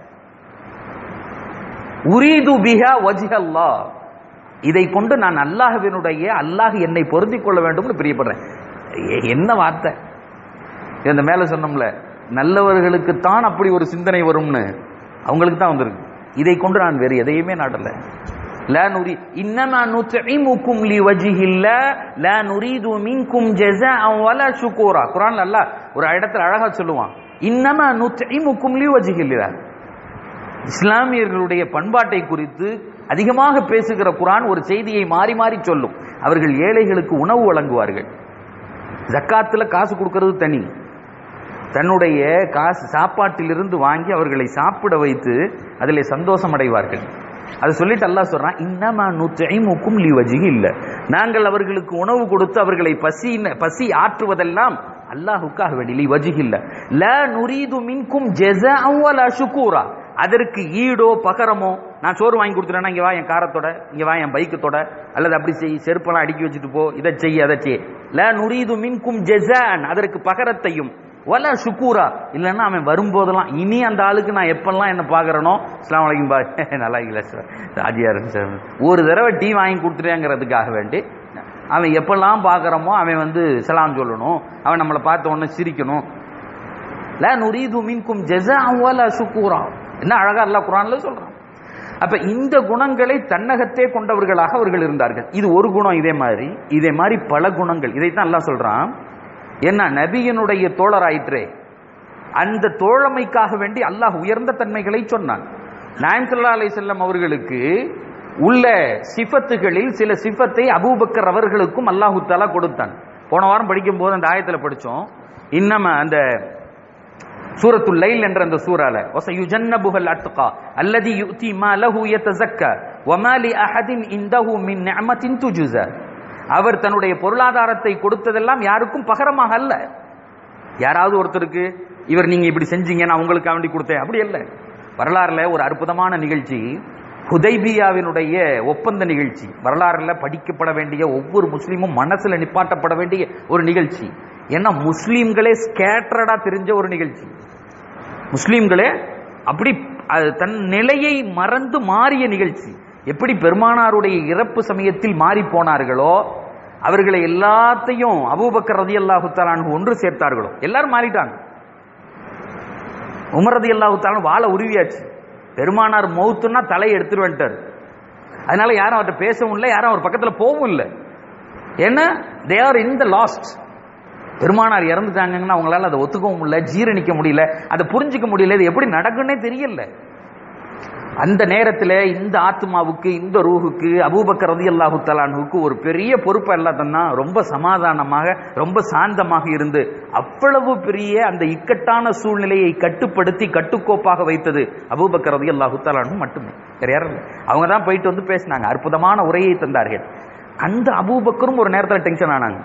உரீது பிஹா வஜ்ஹல்லா இதை கொண்டு நான் அல்லாஹ்வினுடைய அல்லாஹ் என்னை பொருந்திக் கொள்ள வேண்டும்னு பிரியப்படுறேன் எ- என்ன வார்த்தை இந்த மேல சொன்னோம்ல நல்லவர்களுக்குத்தான் அப்படி ஒரு சிந்தனை வரும்னு அவங்களுக்கு தான் வந்திருக்கு இதை கொண்டு நான் வேறு எதையுமே நாடல லா நுரி இன்னமா நுத்இமுக்கும் லிவஜ்ஹில்லா லா நுரீது மின்கும் ஜஸாஅன் வலா ஷுக்கூரா குர்ஆன்ல அல்லாஹ் ஒரு இடத்துல அழகா சொல்லுவான் இன்னமா நுத்இமுக்கும் லிவஜ்ஹில்லா இஸ்லாமியர்களுடைய பண்பாட்டை குறித்து அதிகமாக பேசுகிற குரான் ஒரு செய்தியை மாறி மாறி சொல்லும் அவர்கள் ஏழைகளுக்கு உணவு வழங்குவார்கள் ஜக்காத்துல காசு கொடுக்கிறது தனி தன்னுடைய காசு சாப்பாட்டிலிருந்து வாங்கி அவர்களை சாப்பிட வைத்து அதிலே சந்தோஷம் அடைவார்கள் அது சொல்லிட்டு அல்லாஹ் சொல்றான் இன்னமா நுத்தைமுக்கும் லி வஜிஹி இல்ல நாங்கள் அவர்களுக்கு உணவு கொடுத்து அவர்களை பசி பசி ஆற்றுவதெல்லாம் அல்லாஹுக்காக வேண்டி லி வஜிஹி இல்ல ல நுரீது மின்கும் ஜஸாஅன் வலா ஷுக்கூரா அதற்கு ஈடோ பகரமோ நான் சோறு வாங்கி கொடுத்துட்டேன்னா இங்க வா என் காரத்தோட இங்க வா என் பைக்கத்தோட அல்லது அப்படி செய் செருப்பெல்லாம் அடுக்கி வச்சுட்டு போ இதை செய் அதை செய் ல நுரீது மின்கும் ஜஸான் அதற்கு பகரத்தையும் வல சுக்கூரா இல்லைன்னா அவன் வரும்போதெல்லாம் இனி அந்த ஆளுக்கு நான் எப்பெல்லாம் என்ன பார்க்கறனோ அஸ்லாம் வலைக்கும் பா நல்லா இல்லை சார் ராஜியார் சார் ஒரு தடவை டீ வாங்கி கொடுத்துட்டேங்கிறதுக்காக வேண்டி அவன் எப்பெல்லாம் பார்க்கறோமோ அவன் வந்து சலாம் சொல்லணும் அவன் நம்மளை பார்த்த உடனே சிரிக்கணும் ல நுரீது மின்கும் ஜெஸா வல சுக்கூரா என்ன அழகா அல்லாஹ் குரான்ல சொல்றான் அப்ப இந்த குணங்களை தன்னகத்தே கொண்டவர்களாக அவர்கள் இருந்தார்கள் இது ஒரு குணம் இதே மாதிரி இதே மாதிரி பல குணங்கள் இதைத்தான் அல்லாஹ் சொல்றான் என்ன நபியினுடைய தோழராயிற்றே அந்த தோழமைக்காக வேண்டி அல்லாஹ் உயர்ந்த தன்மைகளை சொன்னான் நாயம் ஸல்லல்லாஹு அலைஹி செல்லம் அவர்களுக்கு உள்ள சிஃபத்துகளில் சில சிஃபத்தை அபூபக்கர் அவர்களுக்கும் அல்லாஹு தஆலா கொடுத்தான் போன வாரம் படிக்கும் போது அந்த ஆயத்துல படிச்சோம் இன்னம அந்த சூரத்துல் லைல் என்ற அந்த சூறால வசயுஜன்னபுஹல் அத்கா அல்லதி யுதி மா லஹு யதஸக்கா வமா லி அஹதின் இந்தஹு மின் நிஅமத்தின் துஜுஸா அவர் தன்னுடைய பொருளாதாரத்தை கொடுத்ததெல்லாம் யாருக்கும் பகரமாக அல்ல யாராவது ஒருத்தருக்கு இவர் நீங்க இப்படி செஞ்சீங்க நான் உங்களுக்கு வேண்டி கொடுத்தேன் அப்படி அல்ல வரலாறுல ஒரு அற்புதமான நிகழ்ச்சி ஹுதைபியாவினுடைய ஒப்பந்த நிகழ்ச்சி வரலாறுல படிக்கப்பட வேண்டிய ஒவ்வொரு முஸ்லீமும் மனசுல நிப்பாட்டப்பட வேண்டிய ஒரு நிகழ்ச்சி ஏன்னா முஸ்லீம்களே ஸ்கேட்டரடா தெரிஞ்ச ஒரு நிகழ்ச்சி முஸ்லீம்களே அப்படி அது தன் நிலையை மறந்து மாறிய நிகழ்ச்சி எப்படி பெருமானாருடைய இறப்பு சமயத்தில் மாறி போனார்களோ அவர்களை எல்லாத்தையும் அபூபக்கர் ரதி அல்லாஹு ஒன்று சேர்த்தார்களோ எல்லாரும் மாறிட்டாங்க உமர் ரதி அல்லாஹு வாழை உருவியாச்சு பெருமானார் மௌத்துன்னா தலையை எடுத்துட்டு வந்துட்டார் அதனால யாரும் அவர்கிட்ட பேசவும் இல்லை யாரும் அவர் பக்கத்தில் போகவும் இல்லை ஏன்னா they are in the last பெருமானார் இறந்துட்டாங்கன்னா அவங்களால அதை ஒத்துக்கவும் முடியல ஜீரணிக்க முடியல அதை புரிஞ்சுக்க முடியல இது எப்படி நடக்குன்னே தெரியல அந்த நேரத்தில் இந்த ஆத்மாவுக்கு இந்த ரூஹுக்கு அபூபக்கர் ரதி அல்லாஹு தலானுக்கு ஒரு பெரிய பொறுப்பு எல்லாம் தந்தா ரொம்ப சமாதானமாக ரொம்ப சாந்தமாக இருந்து அவ்வளவு பெரிய அந்த இக்கட்டான சூழ்நிலையை கட்டுப்படுத்தி கட்டுக்கோப்பாக வைத்தது அபூபக்கர் ரதி அல்லாஹு தலானு மட்டுமே வேற யாரும் இல்லை அவங்க தான் போயிட்டு வந்து பேசினாங்க அற்புதமான உரையை தந்தார்கள் அந்த அபூபக்கரும் ஒரு நேரத்தில் டென்ஷன் ஆனாங்க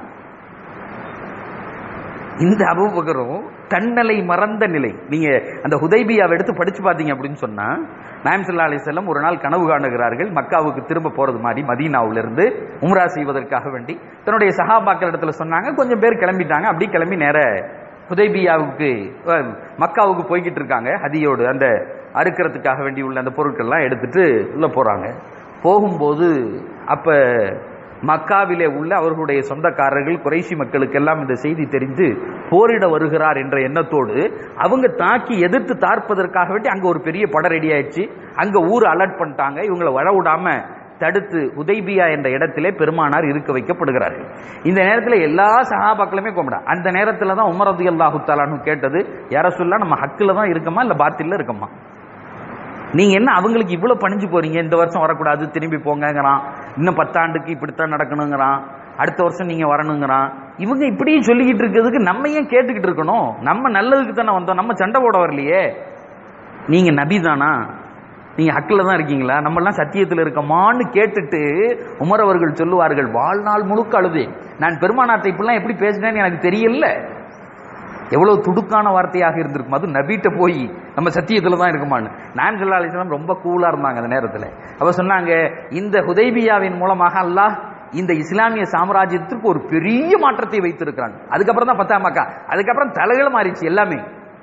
இந்த அபூபக்கரும் தன்னலை மறந்த நிலை நீங்க அந்த ஹுதைபியாவை எடுத்து படிச்சு பார்த்தீங்க அப்படின்னு சொன்னா நாயம் சல்லா அலி செல்லம் ஒரு நாள் கனவு காணுகிறார்கள் மக்காவுக்கு திரும்ப போறது மாதிரி மதீனாவிலிருந்து உம்ரா செய்வதற்காக வேண்டி தன்னுடைய சஹாபாக்கள் இடத்துல சொன்னாங்க கொஞ்சம் பேர் கிளம்பிட்டாங்க அப்படி கிளம்பி நேர ஹுதைபியாவுக்கு அஹ், மக்காவுக்கு போய்கிட்டு இருக்காங்க ஹதியோடு அந்த அறுக்கிறதுக்காக வேண்டி உள்ள அந்த பொருட்கள்லாம் எடுத்துட்டு உள்ள போறாங்க போகும்போது அப்ப மக்காவிலே உள்ள அவர்களுடைய சொந்தக்காரர்கள் குறைசி மக்களுக்கெல்லாம் இந்த செய்தி தெரிந்து போரிட வருகிறார் என்ற எண்ணத்தோடு அவங்க தாக்கி எதிர்த்து தார்ப்பதற்காக வேண்டி அங்க ஒரு பெரிய படம் ரெடி ஆயிடுச்சு அங்க ஊர் அலர்ட் பண்ணிட்டாங்க இவங்களை வர விடாம தடுத்து உதைபியா என்ற இடத்திலே பெருமானார் இருக்க வைக்கப்படுகிறார்கள் இந்த நேரத்தில் எல்லா சகாபாக்களுமே கும்பிடா அந்த நேரத்தில் தான் உமர் ரதி அல்லாஹு தாலான்னு கேட்டது யார சொல்ல நம்ம ஹக்கில் தான் இருக்கமா இல்லை பாத்தில இருக்கமா நீங்க என்ன அவங்களுக்கு இவ்வளவு பணிஞ்சு போறீங்க இந்த வருஷம் வரக்கூடாது திரும்பி போங்கங்கிறான் இன்னும் பத்தாண்டுக்கு இப்படித்தான் நடக்கணுங்கிறான் அடுத்த வருஷம் நீங்க வரணுங்கிறான் இவங்க இப்படியே சொல்லிக்கிட்டு இருக்கிறதுக்கு நம்ம ஏன் கேட்டுக்கிட்டு இருக்கணும் நம்ம நல்லதுக்கு தானே வந்தோம் நம்ம சண்டை போட வரலையே நீங்க நபி தானா நீங்க ஹக்கில் தான் இருக்கீங்களா நம்மெல்லாம் சத்தியத்தில் இருக்கமான்னு கேட்டுட்டு உமர் அவர்கள் சொல்லுவார்கள் வாழ்நாள் முழுக்க அழுதேன் நான் பெருமானாத்தை இப்படிலாம் எப்படி பேசினேன்னு எனக்கு தெரியல எவ்வளவு துடுக்கான வார்த்தையாக இருந்திருக்கும் அது நபிட்ட போய் நம்ம சத்தியத்துல தான் இருக்குமான்னு நான் சொல்லா அலிஸ்லாம் ரொம்ப கூலா இருந்தாங்க அந்த நேரத்தில் அவ சொன்னாங்க இந்த ஹுதைபியாவின் மூலமாக அல்லாஹ் இந்த இஸ்லாமிய சாம்ராஜ்யத்திற்கு ஒரு பெரிய மாற்றத்தை வைத்திருக்கிறாங்க அதுக்கப்புறம் தான் பத்தாம் மக்கா அதுக்கப்புறம் தலைகளை மாறிச்சு எல்லாமே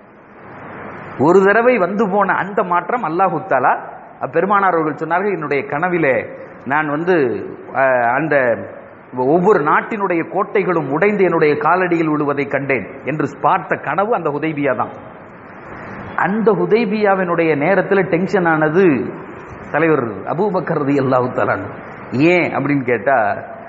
ஒரு தடவை வந்து போன அந்த மாற்றம் அல்லாஹு தாலா பெருமானார் அவர்கள் சொன்னார்கள் என்னுடைய கனவிலே நான் வந்து அஹ், அந்த ஒவ்வொரு நாட்டினுடைய கோட்டைகளும் உடைந்து என்னுடைய காலடியில் விழுவதை கண்டேன் என்று பார்த்த கனவு அந்த ஹுதைபியா தான் அந்த ஹுதைபியாவினுடைய நேரத்தில் டென்ஷன் ஆனது தலைவர் அபூபக்கர் அல்லாஹு தலான் ஏன் அப்படின்னு கேட்டா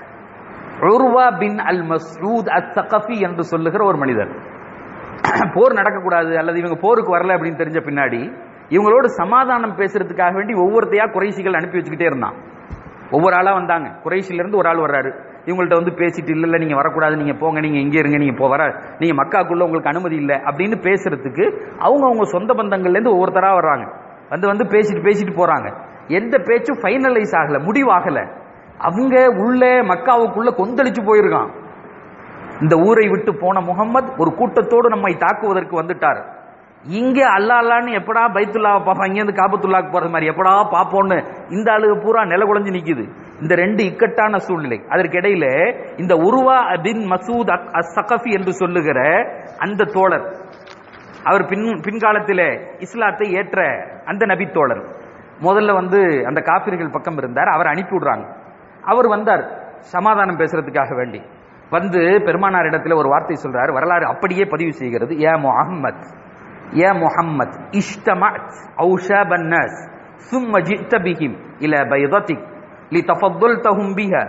உர்வா பின் அல் மஸ்ரூத் அத் சகஃபி என்று சொல்லுகிற ஒரு மனிதர் போர் நடக்கக்கூடாது அல்லது இவங்க போருக்கு வரல அப்படின்னு தெரிஞ்ச பின்னாடி இவங்களோடு சமாதானம் பேசுறதுக்காக வேண்டி ஒவ்வொருத்தையா குறைசிகள் அனுப்பி வச்சுக்கிட்டே இருந்தான் ஒவ்வொரு ஆளா வந்தாங்க குறைசில இருந்து ஒரு ஆள் வர்றாரு இவங்கள்ட்ட வந்து பேசிட்டு இல்ல இல்ல நீங்க வரக்கூடாது நீங்க போங்க நீங்க இங்கே இருங்க நீங்க போ வர நீங்க மக்காக்குள்ள உங்களுக்கு அனுமதி இல்லை அப்படின்னு பேசுறதுக்கு அவங்க அவங்க சொந்த பந்தங்கள்ல இருந்து ஒவ்வொருத்தரா வர்றாங்க வந்து வந்து பேசிட்டு பேசிட்டு போறாங்க எந்த பேச்சும் ஃபைனலைஸ் ஆகல முடிவாகல அவங்க உள்ள மக்காவுக்குள்ள கொந்தளிச்சு போயிருக்கான் இந்த ஊரை விட்டு போன முகம்மது ஒரு கூட்டத்தோடு நம்மை தாக்குவதற்கு வந்துட்டார் இங்க அல்லா அல்லான்னு எப்படா பைத்துல்லாவை பார்ப்போம் இங்கேருந்து காபத்துல்லாக்கு போறது மாதிரி எப்படா பார்ப்போம்னு இந்த ஆளுக பூரா நில குழஞ்சு நிக்குது இந்த ரெண்டு இக்கட்டான சூழ்நிலை அதற்கு இடையில இந்த உருவா பின் மசூத் அக்- அஸ் சகஃபி என்று சொல்லுகிற அந்த தோழர் அவர் பின் பின்காலத்திலே இஸ்லாத்தை ஏற்ற அந்த நபி தோழர் முதல்ல வந்து அந்த காபிர்கள் பக்கம் இருந்தார் அவர் அனுப்பி விடுறாங்க அவர் வந்தார் சமாதானம் பேசுறதுக்காக வேண்டி வந்து பெருமானார் இடத்துல ஒரு வார்த்தை சொல்றார் வரலாறு அப்படியே பதிவு செய்கிறது ஏ முஹம்மத் ஏ முஹம்மத் இஷ்டமத் أو شاب الناس ثم جئت بهم إلى بيضتك لتفضلتهم بها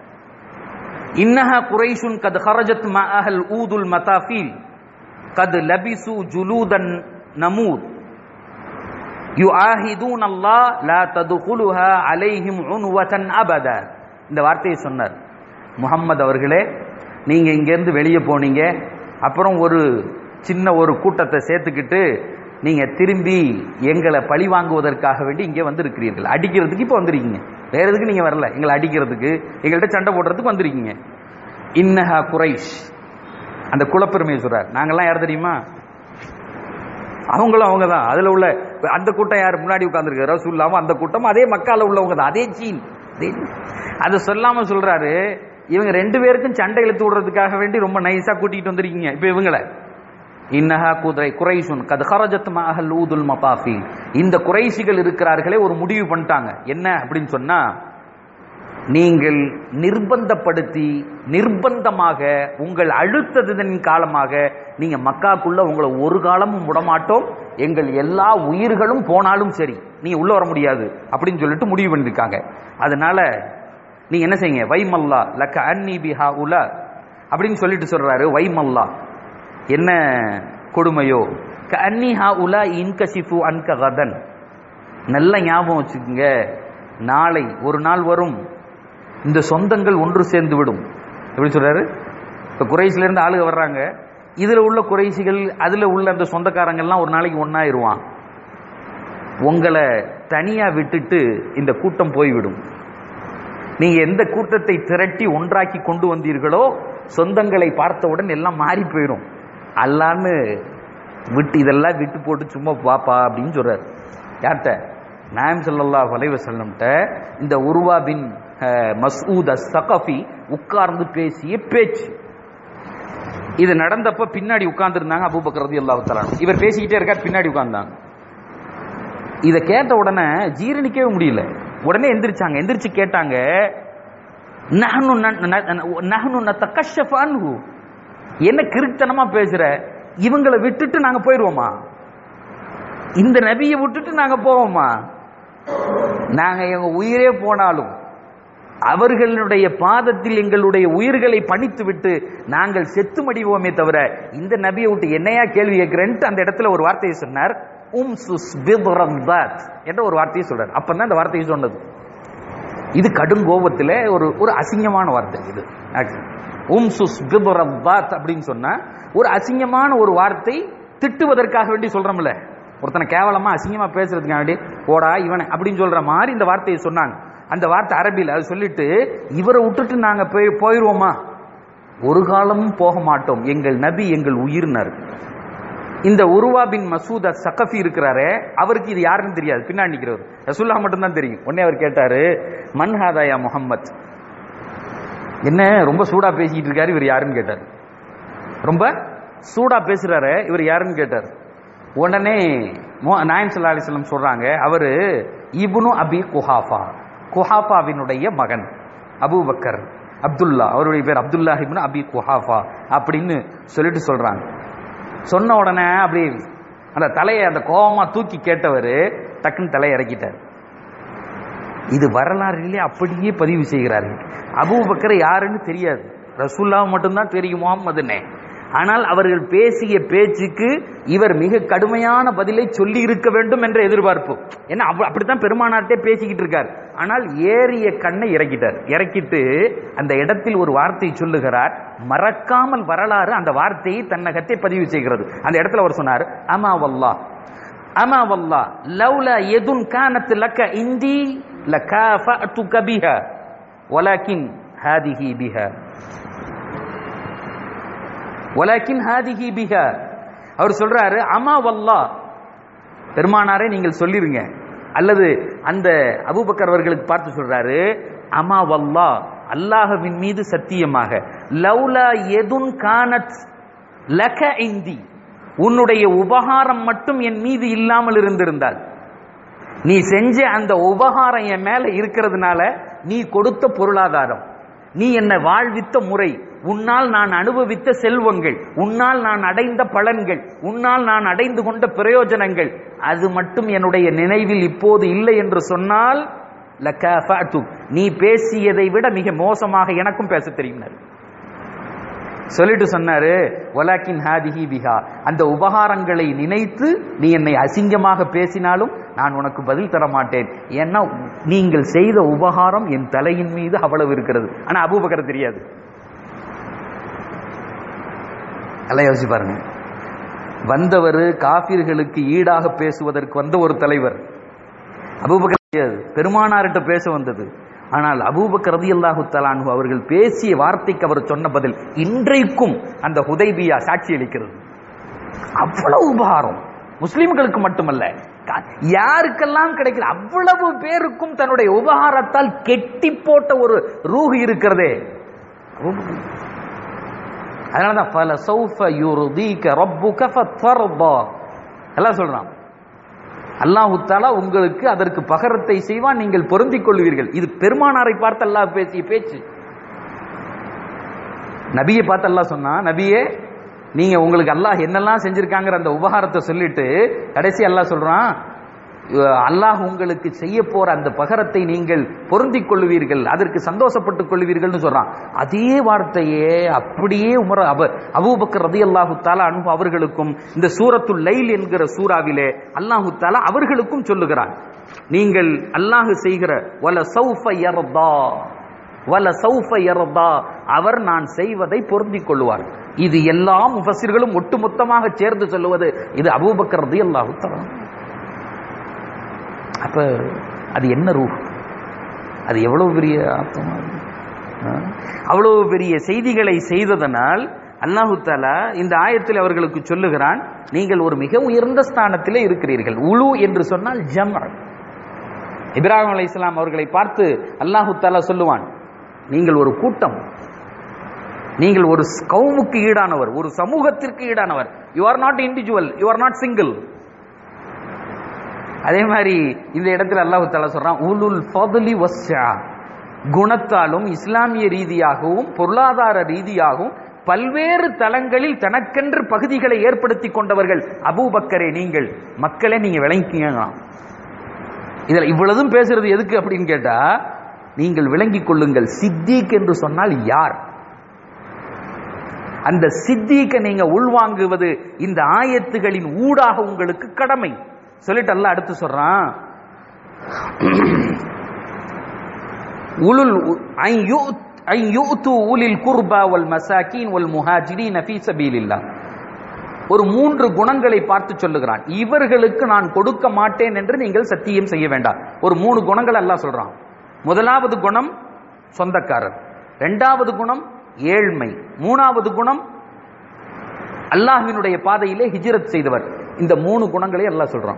إنها قريش قد خرجت معها الأود المطافيل قد لبسوا جلودا نمود யுஆஹிதூன் அல்லாஹ் லா ததுகுலுஹா அலைஹிம் உன்வதன் அபதா இந்த வார்த்தையை சொன்னார் முகம்மது அவர்களே நீங்க இங்கேருந்து வெளியே போனீங்க அப்புறம் ஒரு சின்ன ஒரு கூட்டத்தை சேர்த்துக்கிட்டு நீங்க திரும்பி எங்களை பழி வாங்குவதற்காக வேண்டி இங்கே வந்திருக்கிறீர்கள் அடிக்கிறதுக்கு இப்போ வந்திருக்கீங்க வேற எதுக்கு நீங்க வரல எங்களை அடிக்கிறதுக்கு எங்கள்கிட்ட சண்டை போடுறதுக்கு வந்திருக்கீங்க இன்னஹா குரைஷ் அந்த குலப்பெருமையை சொல்றார் நாங்கெல்லாம் யார் தெரியுமா அவங்களும் அவங்க தான் அதுல உள்ள அந்த கூட்டம் யார் முன்னாடி உட்கார்ந்துருக்கு ரசூல்லாம அந்த கூட்டம் அதே மக்கால உள்ளவங்க தான் அதே சீன் அதே அதை சொல்லாம சொல்றாரு இவங்க ரெண்டு பேருக்கும் சண்டை இழுத்து விடுறதுக்காக வேண்டி ரொம்ப நைஸா கூட்டிட்டு வந்திருக்கீங்க இப்ப இவங்கள இன்னஹா குதிரை குறைசுன் கது ஹரஜத் மஹல் ஊதுல் மபாஃபி இந்த குறைசிகள் இருக்கிறார்களே ஒரு முடிவு பண்ணிட்டாங்க என்ன அப்படின்னு சொன்னா நீங்கள் நிர்பந்தப்படுத்தி நிர்பந்தமாக உங்கள் அழுத்தத்தின் காலமாக நீங்க மக்காக்குள்ள உங்களை ஒரு காலமும் விடமாட்டோம் எங்கள் எல்லா உயிர்களும் போனாலும் சரி நீங்க உள்ள வர முடியாது அப்படின்னு சொல்லிட்டு முடிவு பண்ணிருக்காங்க அதனால நீங்க என்ன செய்யுங்க வைமல்லா லக்க அன்னி பிஹா உல அப்படின்னு சொல்லிட்டு சொல்றாரு வைமல்லா என்ன கொடுமையோ க அன்னி ஹா உலா இன்கசிஃபு அன்க கதன் நல்ல ஞாபகம் வச்சுக்கோங்க நாளை ஒரு நாள் வரும் இந்த சொந்தங்கள் ஒன்று சேர்ந்து விடும் எப்படி சொல்றாரு இப்ப குறைசில இருந்து ஆளுக வர்றாங்க இதுல உள்ள குறைசிகள் அதுல உள்ள அந்த சொந்தக்காரங்கள்லாம் ஒரு நாளைக்கு ஒன்னாயிருவான் உங்களை தனியா விட்டுட்டு இந்த கூட்டம் போய்விடும் நீங்க எந்த கூட்டத்தை திரட்டி ஒன்றாக்கி கொண்டு வந்தீர்களோ சொந்தங்களை பார்த்தவுடன் எல்லாம் மாறி போயிடும் அல்லான்னு விட்டு இதெல்லாம் விட்டு போட்டு சும்மா பாப்பா அப்படின்னு சொல்றாரு யார்கிட்ட நாயம் ஸல்லல்லாஹு அலைஹி வஸல்லம்ட்ட இந்த உருவா பின் அஹ், மஸ்ஊத் அஸ் சகஃபி உட்கார்ந்து பேசிய பேச்சு இது நடந்தப்ப பின்னாடி உட்கார்ந்து இருந்தாங்க அபூபக்கர் ரலியல்லாஹு தஆலா அன்ஹு. இவர் பேசிக்கிட்டே இருக்கார் பின்னாடி உட்கார்ந்தாங்க இத கேட்ட உடனே ஜீரணிக்கவே முடியல உடனே எந்திரிச்சாங்க எந்திரிச்சு கேட்டாங்க நஹ்னு ந- ந- நஹ்னு நதகஷ்ஷஃப அன்ஹு. என்ன கிறுக்குத்தனமா பேசுற இவங்களை விட்டுட்டு நாங்க போயிருவோமா இந்த நபியை விட்டுட்டு நாங்க போவோமா நாங்க எங்க உயிரே போனாலும் அவர்களுடைய பாதத்தில் எங்களுடைய உயிர்களை பணித்து விட்டு நாங்கள் செத்து மடிவோமே தவிர இந்த நபியை விட்டு என்னையா கேள்வி கேட்கிறேன்ட்டு அந்த இடத்துல ஒரு வார்த்தையை சொன்னார் உம் சுஸ் பித்ரந்தாத் என்ற ஒரு வார்த்தையை சொல்றார் அப்பதான் அந்த வார்த்தையை சொன்னது இது கடும் கோபத்துல ஒரு ஒரு அசிங்கமான வார்த்தை இது உம் சுஸ் பித்ரந்தாத் அப்படின்னு சொன்னா ஒரு அசிங்கமான ஒரு வார்த்தை திட்டுவதற்காக வேண்டி சொல்றோம்ல ஒருத்தனை கேவலமா அசிங்கமா பேசுறதுக்காக வேண்டி போடா இவனை அப்படின்னு சொல்ற மாதிரி இந்த வார்த்தையை சொன்னாங்க அந்த வார்த்தை அரபியில் அது சொல்லிட்டு இவரை விட்டுட்டு நாங்க போய் போயிருவோமா ஒரு காலமும் போக மாட்டோம் எங்கள் நபி எங்கள் உயிர்னர் இந்த உருவா பின் மசூத் சக்கஃபி இருக்கிறாரே அவருக்கு இது யாருன்னு தெரியாது பின்னாடி நிக்கிறவர் ரசூல்லா மட்டும்தான் தெரியும் உடனே அவர் கேட்டாரு மன்ஹாதாயா முஹம்மத் என்ன ரொம்ப சூடா பேசிட்டு இருக்காரு இவர் யாருன்னு கேட்டார் ரொம்ப சூடா பேசுறாரு இவர் யாருன்னு கேட்டார் உடனே மோ- நாயம் ஸல்லல்லாஹு அலைஹி வஸல்லம் சொல்றாங்க அவரு இப்னு அபி குஹாஃபா குஹாஃபாவினுடைய மகன் அபூபக்கர் அப்துல்லா அவருடைய பேர் அப்துல்லா இப்னு அபி குஹாஃபா அப்படின்னு சொல்லிட்டு சொல்றாங்க சொன்ன உடனே அப்படி அந்த தலையை அந்த கோபமா தூக்கி கேட்டவர் டக்குன்னு தலையை இறக்கிட்டார் இது வரலாறிலே அப்படியே பதிவு செய்கிறார்கள் அபூபக்கர் யாருன்னு தெரியாது ரசூல்லா மட்டும்தான் தெரியும் முகம்மதுன்னே ஆனால் அவர்கள் பேசிய பேச்சுக்கு இவர் மிக கடுமையான பதிலை சொல்லி இருக்க வேண்டும் என்ற எதிர்பார்ப்பு ஏன்னா அப்ப- அப்படித்தான் பெருமானார்ட்டே பேசிக்கிட்டு இருக்கார் ஆனால் ஏறிய கண்ணை இறக்கிட்டார் இறக்கிட்டு அந்த இடத்தில் ஒரு வார்த்தை சொல்லுகிறார் மறக்காமல் வரலாறு அந்த வார்த்தையை தன்னகத்தை பதிவு செய்கிறது அந்த இடத்துல அவர் சொன்னார் அமா வல்லா அமா வல்லா லவ்லா எதுன் கானத் லக்க இந்தி லகாஃபஅதுக பிஹா வலாக்கின் ஹாதிஹி பிஹா வலாக்கின் ஹாதிஹி பிஹா அவர் சொல்றாரு அமா வல்லா பெருமானாரே நீங்கள் சொல்லிருங்க அல்லது அந்த அபூபக்கர் அவர்களுக்கு பார்த்து சொல்றாரு அமா வல்லா அல்லாஹ்வின் மீது சத்தியமாக லவ்லா எதுன் கானத் லக இந்தி உன்னுடைய உபகாரம் மட்டும் என் மீது இல்லாமல் இருந்திருந்தால் நீ செஞ்ச அந்த உபகாரம் என் மேல இருக்கிறதுனால நீ கொடுத்த பொருளாதாரம் நீ என்னை வாழ்வித்த முறை உன்னால் நான் அனுபவித்த செல்வங்கள் உன்னால் நான் அடைந்த பலன்கள் உன்னால் நான் அடைந்து கொண்ட பிரயோஜனங்கள் அது மட்டும் என்னுடைய நினைவில் இப்போது இல்லை என்று சொன்னால் லக்காஃபஅத்து. நீ பேசியதை விட மிக மோசமாக எனக்கும் பேச தெரியும் சொல்லிட்டு சொன்னாரு வலாக்கின் ஹாதிஹி பிஹா அந்த உபகாரங்களை நினைத்து நீ என்னை அசிங்கமாக பேசினாலும் நான் உனக்கு பதில் தர மாட்டேன் ஏன்னா நீங்கள் செய்த உபகாரம் என் தலையின் மீது அவ்வளவு இருக்கிறது ஆனா அபூபக்கர் தெரியாது நல்லா யோசிச்சு பாருங்க வந்தவர் காபிர்களுக்கு ஈடாக பேசுவதற்கு வந்த ஒரு தலைவர் அபூபக்கர் தெரியாது பெருமானார்கிட்ட பேச வந்தது ஆனால் அபூபக்கர் ரதியல்லாஹு தலானு அவர்கள் பேசிய வார்த்தைக்கு அவர் சொன்ன பதில் இன்றைக்கும் அந்த ஹுதைபியா சாட்சி அளிக்கிறது அவ்வளவு உபகாரம் முஸ்லிம்களுக்கு மட்டுமல்ல க- யாருக்கெல்லாம் கிடைக்குது அவ்வளவு பேருக்கும் தன்னுடைய உபகாரத்தால் கெட்டி போட்ட ஒரு ரூஹ் இருக்கிறதே அதனாலதான் பல சௌஃப யுர்தீக ரப்புக ஃபத்வர்தா எல்லாம் சொல்றான் அல்லாஹு தாலா உங்களுக்கு அதற்கு பகரத்தை செய்வான் நீங்கள் பொருந்திக் கொள்வீர்கள் இது பெருமானாரை பார்த்து அல்லாஹ் பேசிய பேச்சு நபியை பார்த்து அல்லாஹ் சொன்னா நபியே நீங்க உங்களுக்கு அல்லாஹ் என்னெல்லாம் செஞ்சிருக்காங்கிற அந்த உபகாரத்தை சொல்லிட்டு கடைசி அல்லாஹ் சொல்றான் அல்லாஹ் உங்களுக்கு செய்ய போற அந்த பகரத்தை நீங்கள் பொருந்திக் கொள்வீர்கள் அதற்கு சந்தோஷப்பட்டுக் கொள்வீர்கள்னு சொல்றான் அதே வார்த்தையே அப்படியே உமர் அப அபூபக்கர் ரதி அல்லாஹு தாலா அன்பு அவர்களுக்கும் இந்த சூரத்துல் லைல் என்கிற சூறாவிலே அல்லாஹு தாலா அவர்களுக்கும் சொல்லுகிறான் நீங்கள் அல்லாஹ் செய்கிற வல சௌஃப யர்தா வல சௌஃப யர்தா அவர் நான் செய்வதை பொருந்திக் கொள்வார் இது எல்லாம் முஃபஸிர்களும் ஒட்டுமொத்தமாக சேர்ந்து சொல்லுவது இது அபூபக்கர் ரதி அல்லாஹு தாலா அப்ப அது என்ன ரூ அது எவ்வளவு பெரிய அர்த்தமா இருக்கு? ஆ? அவ்வளவு பெரிய செய்திகளை செய்ததனால் அல்லாஹு தாலா இந்த ஆயத்தில் அவர்களுக்கு சொல்லுகிறான் நீங்கள் ஒரு மிக உயர்ந்த ஸ்தானத்திலே இருக்கிறீர்கள் உலு என்று சொன்னால் ஜம் இப்ராஹிம் அலை இஸ்லாம் அவர்களை பார்த்து அல்லாஹு தாலா சொல்லுவான் நீங்கள் ஒரு கூட்டம் நீங்கள் ஒரு கவுமுக்கு ஈடானவர் ஒரு சமூகத்திற்கு ஈடானவர் you are not individual you are not single அதே மாதிரி இந்த இடத்துல அல்லாஹு தாலா சொல்றான் உலுல் ஃபதுலி வஸ்ஸா குணத்தாலும் இஸ்லாமிய ரீதியாகவும் பொருளாதார ரீதியாகவும் பல்வேறு தளங்களில் தனக்கென்று பகுதிகளை ஏற்படுத்தி கொண்டவர்கள் அபூபக்கரே நீங்கள் மக்களே நீங்க விளங்கிக்கலாம் இதுல இவ்வளவும் பேசுறது எதுக்கு அப்படின்னு கேட்டா நீங்கள் விளங்கிக் கொள்ளுங்கள் சித்திக் என்று சொன்னால் யார் அந்த சித்திக்க நீங்க உள்வாங்குவது இந்த ஆயத்துகளின் ஊடாக உங்களுக்கு கடமை சொல்லிட்டு அல்ல அடுத்து சொல்றான் உலுல் ஐ யூத் ஐ யூத்து உலில் குர்பா வல் மசாக்கீன் வல் முஹாஜிரீன் ஃபீ சபீலில்லாஹ் ஒரு மூன்று குணங்களை பார்த்து சொல்லுகிறான் இவர்களுக்கு நான் கொடுக்க மாட்டேன் என்று நீங்கள் சத்தியம் செய்ய வேண்டாம் ஒரு மூணு குணங்கள் அல்லாஹ் சொல்றான் முதலாவது குணம் சொந்தக்காரர் இரண்டாவது குணம் ஏழ்மை மூணாவது குணம் அல்லாஹ்வினுடைய பாதையிலே ஹிஜ்ரத் செய்தவர் இந்த மூணு குணங்களை அல்லாஹ் சொல்றான்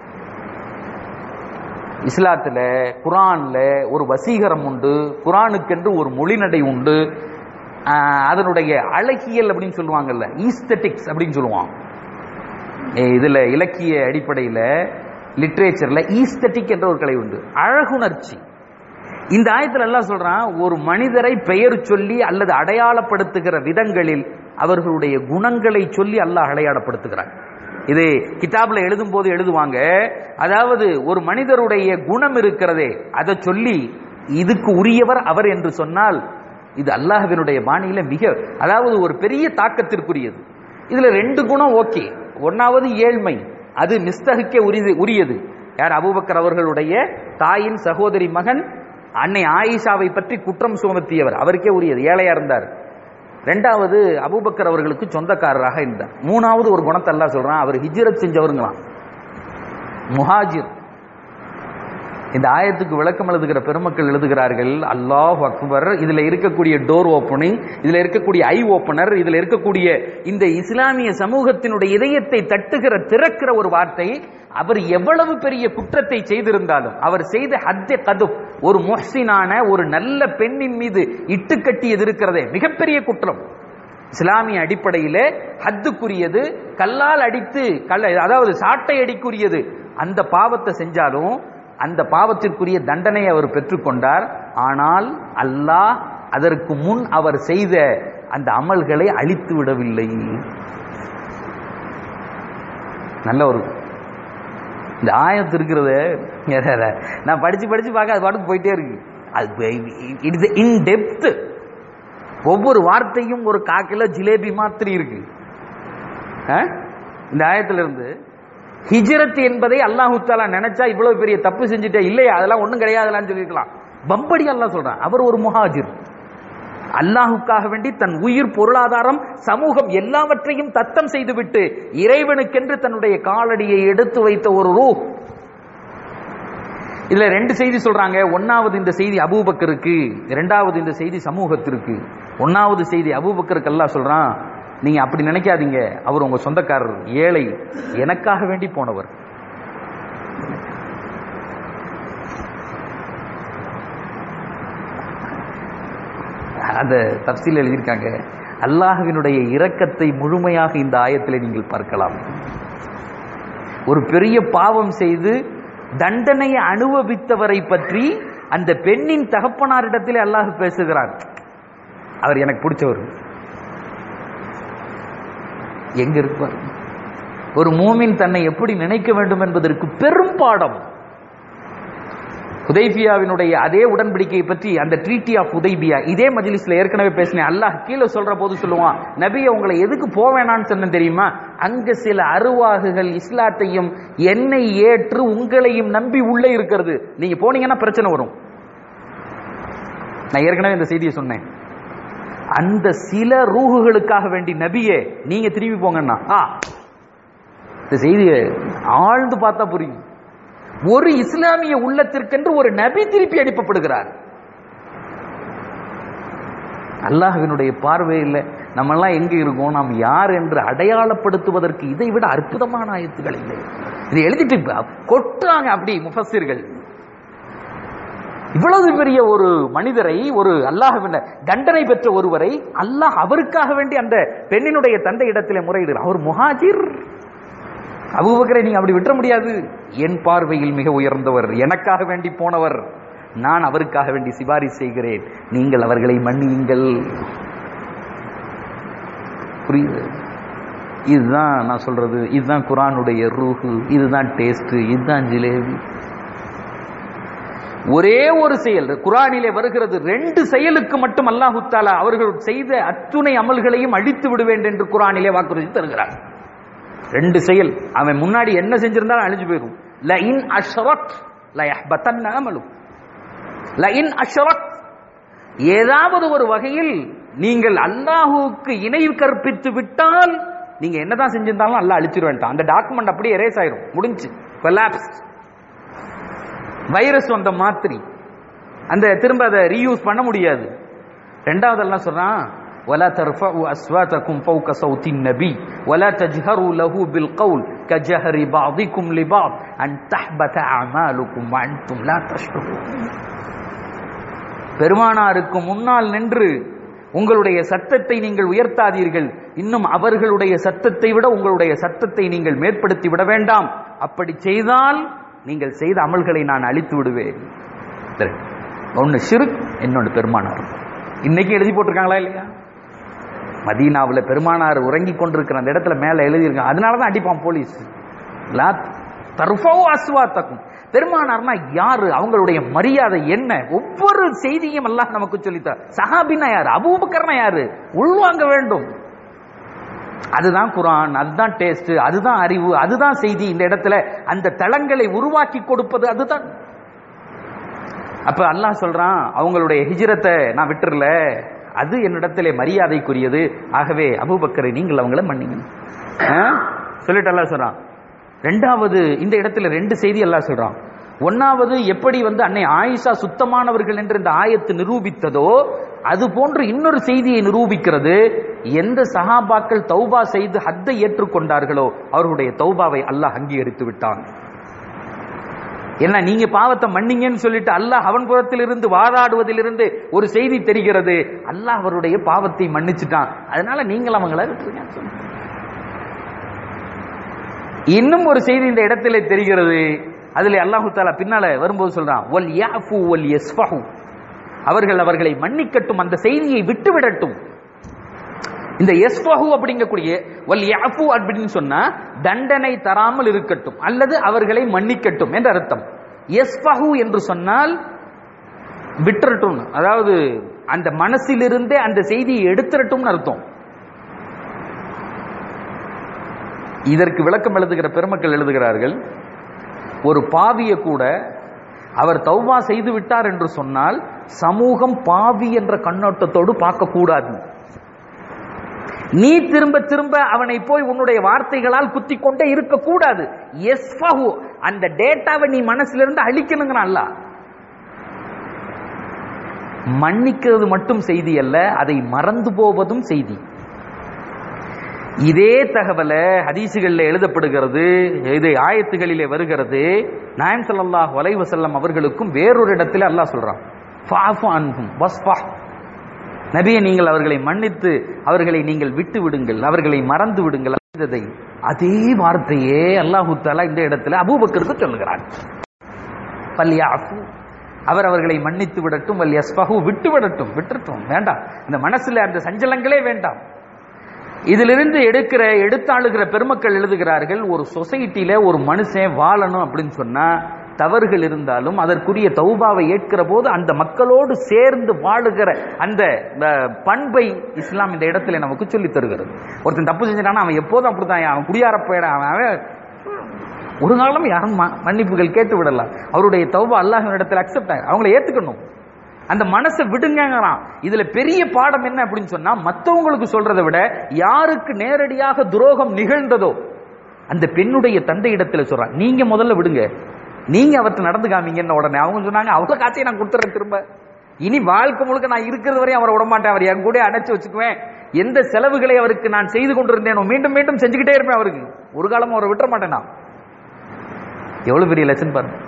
இஸ்லாத்துல குரான்ல ஒரு வசீகரம் உண்டு குரானுக்கென்று ஒரு மொழிநடை உண்டு ஆஹ் அதனுடைய அழகியல் அப்படின்னு சொல்லுவாங்கல்ல ஈஸ்தட்டிக்ஸ் அப்படின்னு சொல்லுவான் ஏ, இதுல இலக்கிய அடிப்படையில லிட்ரேச்சர்ல ஈஸ்தட்டிக் என்ற ஒரு கலை உண்டு அழகுணர்ச்சி இந்த ஆயத்தில் எல்லாம் சொல்றான் ஒரு மனிதரை பெயர் சொல்லி அல்லது அடையாளப்படுத்துகிற விதங்களில் அவர்களுடைய குணங்களை சொல்லி அல்லாஹ் அடையாளப்படுத்துகிறான் இது கிதாப்ல எழுதும் போது எழுதுவாங்க அதாவது ஒரு மனிதருடைய குணம் இருக்கிறதே அதை சொல்லி இதுக்கு உரியவர் அவர் என்று சொன்னால் இது அல்லாஹ்வினுடைய பாணியில மிக அதாவது ஒரு பெரிய தாக்கத்திற்குரியது இதுல ரெண்டு குணம் ஓகே ஒன்னாவது ஏழ்மை அது மிஸ்தகுக்கே உரியது உரியது யார் அபூபக்கர் அவர்களுடைய தாயின் சகோதரி மகன் அன்னை ஆயிஷாவை பற்றி குற்றம் சுமத்தியவர் அவருக்கே உரியது ஏழையா இருந்தார் ரெண்டாவது அபூபக்கர் அவர்களுக்கு சொந்தக்காரராக இருந்தார் மூணாவது ஒரு குணத்தை எல்லாம் சொல்றான் அவர் ஹிஜ்ரத் செஞ்சவருங்களாம் முஹாஜிர் இந்த ஆயத்துக்கு விளக்கம் எழுதுகிற பெருமக்கள் எழுதுகிறார்கள் அல்லாஹ் அக்பர் இதுல இருக்கக்கூடிய டோர் ஓப்பனிங் இதுல இருக்கக்கூடிய ஐ ஓப்பனர் இதுல இருக்கக்கூடிய இந்த இஸ்லாமிய சமூகத்தினுடைய இதயத்தை தட்டுகிற திறக்கிற ஒரு வார்த்தை அவர் எவ்வளவு பெரிய குற்றத்தை செய்திருந்தாலும் அவர் செய்த ஹத்தே கது ஒரு முஹ்சினான ஒரு நல்ல பெண்ணின் மீது இட்டு கட்டியது இருக்கிறதே மிகப்பெரிய குற்றம் இஸ்லாமிய அடிப்படையிலே ஹத்துக்குரியது கல்லால் அடித்து கல்ல அதாவது சாட்டை அடிக்குரியது அந்த பாவத்தை செஞ்சாலும் அந்த பாவத்திற்குரிய தண்டனை அவர் பெற்றுக்கொண்டார் ஆனால் அல்லாஹ் அதற்கு முன் அவர் செய்த அந்த அமல்களை அழித்து விடவில்லை நல்ல ஒரு இந்த ஆயத்து இருக்கிறது நான் படிச்சு படிச்சு பார்க்க அது பாட்டுக்கு போயிட்டே இருக்கு அது இட்ஸ் இன் டெப்த் ஒவ்வொரு வார்த்தையும் ஒரு காக்கில ஜிலேபி மாதிரி இருக்கு ஆ? இந்த ஆயத்துல இருந்து ஹிஜ்ரத் என்பதை அல்லாஹு தாலா நினைச்சா இவ்வளவு பெரிய தப்பு செஞ்சுட்டே இல்லையா அதெல்லாம் ஒண்ணும் கிடையாதுலான்னு சொல்லிருக்கலாம் பம்படி அல்லாஹ் சொல்றான் அவர் ஒரு முஹாஜிர் அல்லாஹுக்காக வேண்டி தன் உயிர் பொருளாதாரம் சமூகம் எல்லாவற்றையும் தத்தம் செய்துவிட்டு இறைவனுக்கென்று தன்னுடைய காலடியை எடுத்து வைத்த ஒரு ரூ இதுல ரெண்டு செய்தி சொல்றாங்க ஒன்னாவது இந்த செய்தி அபூபக்கருக்கு இரண்டாவது இந்த செய்தி சமூகத்திற்கு ஒன்னாவது செய்தி அபூபக்கருக்கு அல்லாஹ் சொல்றான் நீங்க அப்படி நினைக்காதீங்க அவர் உங்க சொந்தக்காரர் ஏழை எனக்காக வேண்டி போனவர் அந்த தப்சீல் எழுதியிருக்காங்க அல்லாஹ்வினுடைய இரக்கத்தை முழுமையாக இந்த ஆயத்திலே நீங்கள் பார்க்கலாம் ஒரு பெரிய பாவம் செய்து தண்டனையை அனுபவித்தவரை பற்றி அந்த பெண்ணின் தகப்பனாரிடத்திலே அல்லாஹ் பேசுகிறார் அவர் எனக்கு பிடிச்சவர் எங்க இருப்பார் ஒரு மூமின் தன்னை எப்படி நினைக்க வேண்டும் என்பதற்கு பெரும் பாடம் உதைபியாவினுடைய அதே உடன்படிக்கையை பற்றி அந்த ட்ரீட்டி ஆஃப் உதைபியா இதே மஜிலிஸ்ல ஏற்கனவே பேசினேன் அல்லாஹ் கீழே சொல்ற போது சொல்லுவான் நபியை உங்களை எதுக்கு போவேணான்னு சொன்ன தெரியுமா அங்க சில அருவாகுகள் இஸ்லாத்தையும் என்னை ஏற்று உங்களையும் நம்பி உள்ளே இருக்கிறது நீங்க போனீங்கன்னா பிரச்சனை வரும் நான் ஏற்கனவே இந்த செய்தியை சொன்னேன் அந்த சில ரூகுகளுக்காக வேண்டி நபியே நீங்க திரும்பி போங்கன்னா ஆ இந்த செய்தியை ஆழ்ந்து பார்த்தா புரியும் ஒரு இஸ்லாமிய உள்ளத்திற்கென்று ஒரு நபி திருப்பி அனுப்பப்படுகிறார் அல்லாஹ்வினுடைய பார்வையில் நம்ம எல்லாம் எங்க இருக்கோம் நாம் யார் என்று அடையாளப்படுத்துவதற்கு இதை விட அற்புதமான ஆயத்துகள் இல்லை இதை எழுதிட்டு கொட்டாங்க அப்படி முஃபஸிர்கள் இவ்வளவு பெரிய ஒரு மனிதரை ஒரு அல்லாஹ் தண்டனை பெற்ற ஒருவரை அல்லாஹ் அவருக்காக வேண்டி அந்த பெண்ணினுடைய தந்தை இடத்திலே முறையிடுகிறார் அவர் முஹாஜிர் அபூபக்கரை நீங்க அப்படி விட்டுற முடியாது என் பார்வையில் மிக உயர்ந்தவர் எனக்காக வேண்டி போனவர் நான் அவருக்காக வேண்டி சிபாரிசு செய்கிறேன் நீங்கள் அவர்களை மன்னியுங்கள் புரியுது இதுதான் நான் சொல்றது இதுதான் குரானுடைய ரூஹு இதுதான் டேஸ்ட் இதுதான் ஜிலேபி ஒரே ஒரு செயல் குரானிலே வருகிறது ரெண்டு செயலுக்கு மட்டும் அல்லாஹு தாலா அவர்கள் செய்த அத்துணை அமல்களையும் அழித்து விடுவேன் என்று குரானிலே வாக்குறுதி தருகிறார் ரெண்டு செயல் அவன் முன்னாடி என்ன செஞ்சிருந்தாலும் அழிஞ்சு போயிடும் ல இன் அஷ்ரத் ல யஹ்பதன்ன அமலு ல இன் அஷ்ரத் ஏதாவது ஒரு வகையில் நீங்கள் அல்லாஹுவுக்கு இணை கற்பித்து விட்டால் நீங்க என்னதான் செஞ்சிருந்தாலும் அல்லாஹ் அழிச்சிருவேன் அந்த டாக்குமெண்ட் அப்படியே எரேஸ் ஆயிரும் முடிஞ்சு கொலாப்ஸ் வைரஸ் வந்த மாத்திரி அந்த திரும்ப அதை ரீயூஸ் பண்ண முடியாது ரெண்டாவது எல்லாம் சொல்றான் ولا ترفعوا أصواتكم فوق صوت النبي ولا تجهروا له بالقول كجهر بعضكم لبعض أن تحبط أعمالكم وأنتم لا تشعرون பெருமானாருக்கு முன்னால் நின்று உங்களுடைய சத்தத்தை நீங்கள் உயர்த்தாதீர்கள் இன்னும் அவர்களுடைய சத்தத்தை விட உங்களுடைய சத்தத்தை நீங்கள் மேற்படுத்தி விட வேண்டாம் அப்படி செய்தால் நீங்கள் செய்த அமல்களை நான் அழித்து விடுவேன் ஒன்னு ஷிருக் இன்னொன்று பெருமானார் இன்னைக்கு எழுதி போட்டிருக்காங்களா இல்லையா மதீனாவில் பெருமானார் உறங்கி கொண்டிருக்கிற அந்த இடத்துல மேலே எழுதியிருக்காங்க அதனால தான் அடிப்பான் போலீஸ் அஸ்வாத்தக்கும் பெருமானார்னா யாரு அவங்களுடைய மரியாதை என்ன ஒவ்வொரு செய்தியும் எல்லாம் நமக்கு சொல்லித்தார் சஹாபின்னா யாரு அபூபக்கர்னா யாரு உள்வாங்க வேண்டும் அதுதான் குரான் அதுதான் டேஸ்ட் அதுதான் அறிவு அதுதான் செய்தி இந்த இடத்துல அந்த தளங்களை உருவாக்கி கொடுப்பது அதுதான் அப்ப அல்லாஹ் சொல்றான் அவங்களுடைய ஹிஜரத்தை நான் விட்டுறல அது என்னிடத்திலே மரியாதைக்குரியது ஆகவே அபூபக்கரை நீங்கள் அவங்கள மன்னிங்க சொல்லிட்டு அல்லா சொல்றான் ரெண்டாவது இந்த இடத்துல ரெண்டு செய்தி எல்லாம் சொல்றான் ஒன்னாவது எப்படி வந்து அன்னை ஆயிஷா சுத்தமானவர்கள் என்று இந்த ஆயத்து நிரூபித்ததோ அது போன்று இன்னொரு செய்தியை நிரூபிக்கிறது எந்த சஹாபாக்கள் தௌபா செய்து ஹத்தை ஏற்றுக்கொண்டார்களோ அவர்களுடைய தௌபாவை அல்லாஹ் அங்கீகரித்து விட்டான் என்ன நீங்க பாவத்தை மன்னிங்கன்னு சொல்லிட்டு அல்லாஹ் அவன் புறத்திலிருந்து வாதாடுவதிலிருந்து ஒரு செய்தி தெரிகிறது அல்லாஹ் அவருடைய பாவத்தை மன்னிச்சுட்டான் அதனால நீங்கள் அவங்கள விட்டுருங்க இன்னும் ஒரு செய்தி இந்த இடத்துல தெரிகிறது அதுல அல்லாஹு தாலா பின்னால வரும்போது சொல்றான் ஒல் யாஃபு ஒல் யஸ்ஃபஹு அவர்கள் அவர்களை மன்னிக்கட்டும் அந்த செய்தியை விட்டு விடட்டும் இந்த எஸ்ஃபஹு அப்படிங்கக்கூடிய ஒல் யாஃபு அப்படின்னு சொன்னா தண்டனை தராமல் இருக்கட்டும் அல்லது அவர்களை மன்னிக்கட்டும் என்ற அர்த்தம் எஸ்ஃபஹு என்று சொன்னால் விட்டுறட்டும் அதாவது அந்த மனசிலிருந்தே அந்த செய்தியை எடுத்துறட்டும்னு அர்த்தம் இதற்கு விளக்கம் எழுதுகிற பெருமக்கள் எழுதுகிறார்கள் ஒரு பாவிய கூட அவர் தௌபா செய்து விட்டார் என்று சொன்னால் சமூகம் பாவி என்ற கண்ணோட்டத்தோடு பார்க்க கூடாது நீ திரும்ப திரும்ப அவனை போய் உன்னுடைய வார்த்தைகளால் குத்தி கொண்டே இருக்கக்கூடாது எஸ் அந்த டேட்டாவை நீ மனசுல இருந்து அழிக்கணுங்கிறான் அல்ல மன்னிக்கிறது மட்டும் செய்தி அல்ல அதை மறந்து போவதும் செய்தி இதே தகவலை ஹதீசுகளில் எழுதப்படுகிறது இது ஆயத்துகளிலே வருகிறது நாயம் ஸல்லல்லாஹு அலைஹி வஸல்லம் அவர்களுக்கும் வேறொரு இடத்துல அல்லாஹ் சொல்றான் ஃபாஃபு அன்ஹும் வஸ்ஃபஹ் நபியை நீங்கள் அவர்களை மன்னித்து அவர்களை நீங்கள் விட்டு விடுங்கள் அவர்களை மறந்து விடுங்கள் செய்ததை அதே வார்த்தையே அல்லாஹு தாலா இந்த இடத்துல அபூபக்கருக்கு சொல்லுகிறார் பல்யாஃபு அவர் அவர்களை மன்னித்து விடட்டும் வல் யஸ்பஹு விட்டு விடட்டும் விட்டுட்டும் வேண்டாம் இந்த மனசுல அந்த சஞ்சலங்களே வேண்டாம் இதிலிருந்து எடுக்கிற எடுத்தாளுகிற பெருமக்கள் எழுதுகிறார்கள் ஒரு சொசைட்டில ஒரு மனுஷன் வாழணும் அப்படின்னு சொன்னா தவறுகள் இருந்தாலும் அதற்குரிய தௌபாவை ஏற்கிற போது அந்த மக்களோடு சேர்ந்து வாழுகிற அந்த அஹ், பண்பை இஸ்லாம் இந்த இடத்துல நமக்கு சொல்லித் தருகிறது ஒருத்தன் தப்பு செஞ்சிட்டானா அவன் எப்போதும் அப்படித்தான் அவன் குடியார போயிட அவன் அவன் ஒரு நாளும் யாரும் ம- மன்னிப்புகள் கேட்டு விடலாம் அவருடைய தௌபா அல்லாஹ் இடத்துல அக்செப்ட் அவங்கள ஏத்துக்கணும் அந்த மனசை விடுங்கங்கிறான் இதுல பெரிய பாடம் என்ன அப்படின்னு சொன்னா மத்தவங்களுக்கு சொல்றதை விட யாருக்கு நேரடியாக துரோகம் நிகழ்ந்ததோ அந்த பெண்ணுடைய தந்தை இடத்துல சொல்றான் நீங்க முதல்ல விடுங்க நீங்க அவர்கிட்ட நடந்து காமிங்கன்னு உடனே அவங்க சொன்னாங்க அவ்வளவு காட்சியை நான் கொடுத்துறேன் திரும்ப இனி வாழ்க்கை முழுக்க நான் இருக்கிறது வரையும் அவரை விட மாட்டேன் அவர் என் கூட அடைச்சு வச்சுக்குவேன் எந்த செலவுகளை அவருக்கு நான் செய்து கொண்டிருந்தேனோ மீண்டும் மீண்டும் செஞ்சுக்கிட்டே இருப்பேன் அவருக்கு ஒரு காலமும் அவரை விட்டுற மாட்டேன் நான் எவ்வளவு பெரிய லெசன் பாருங்க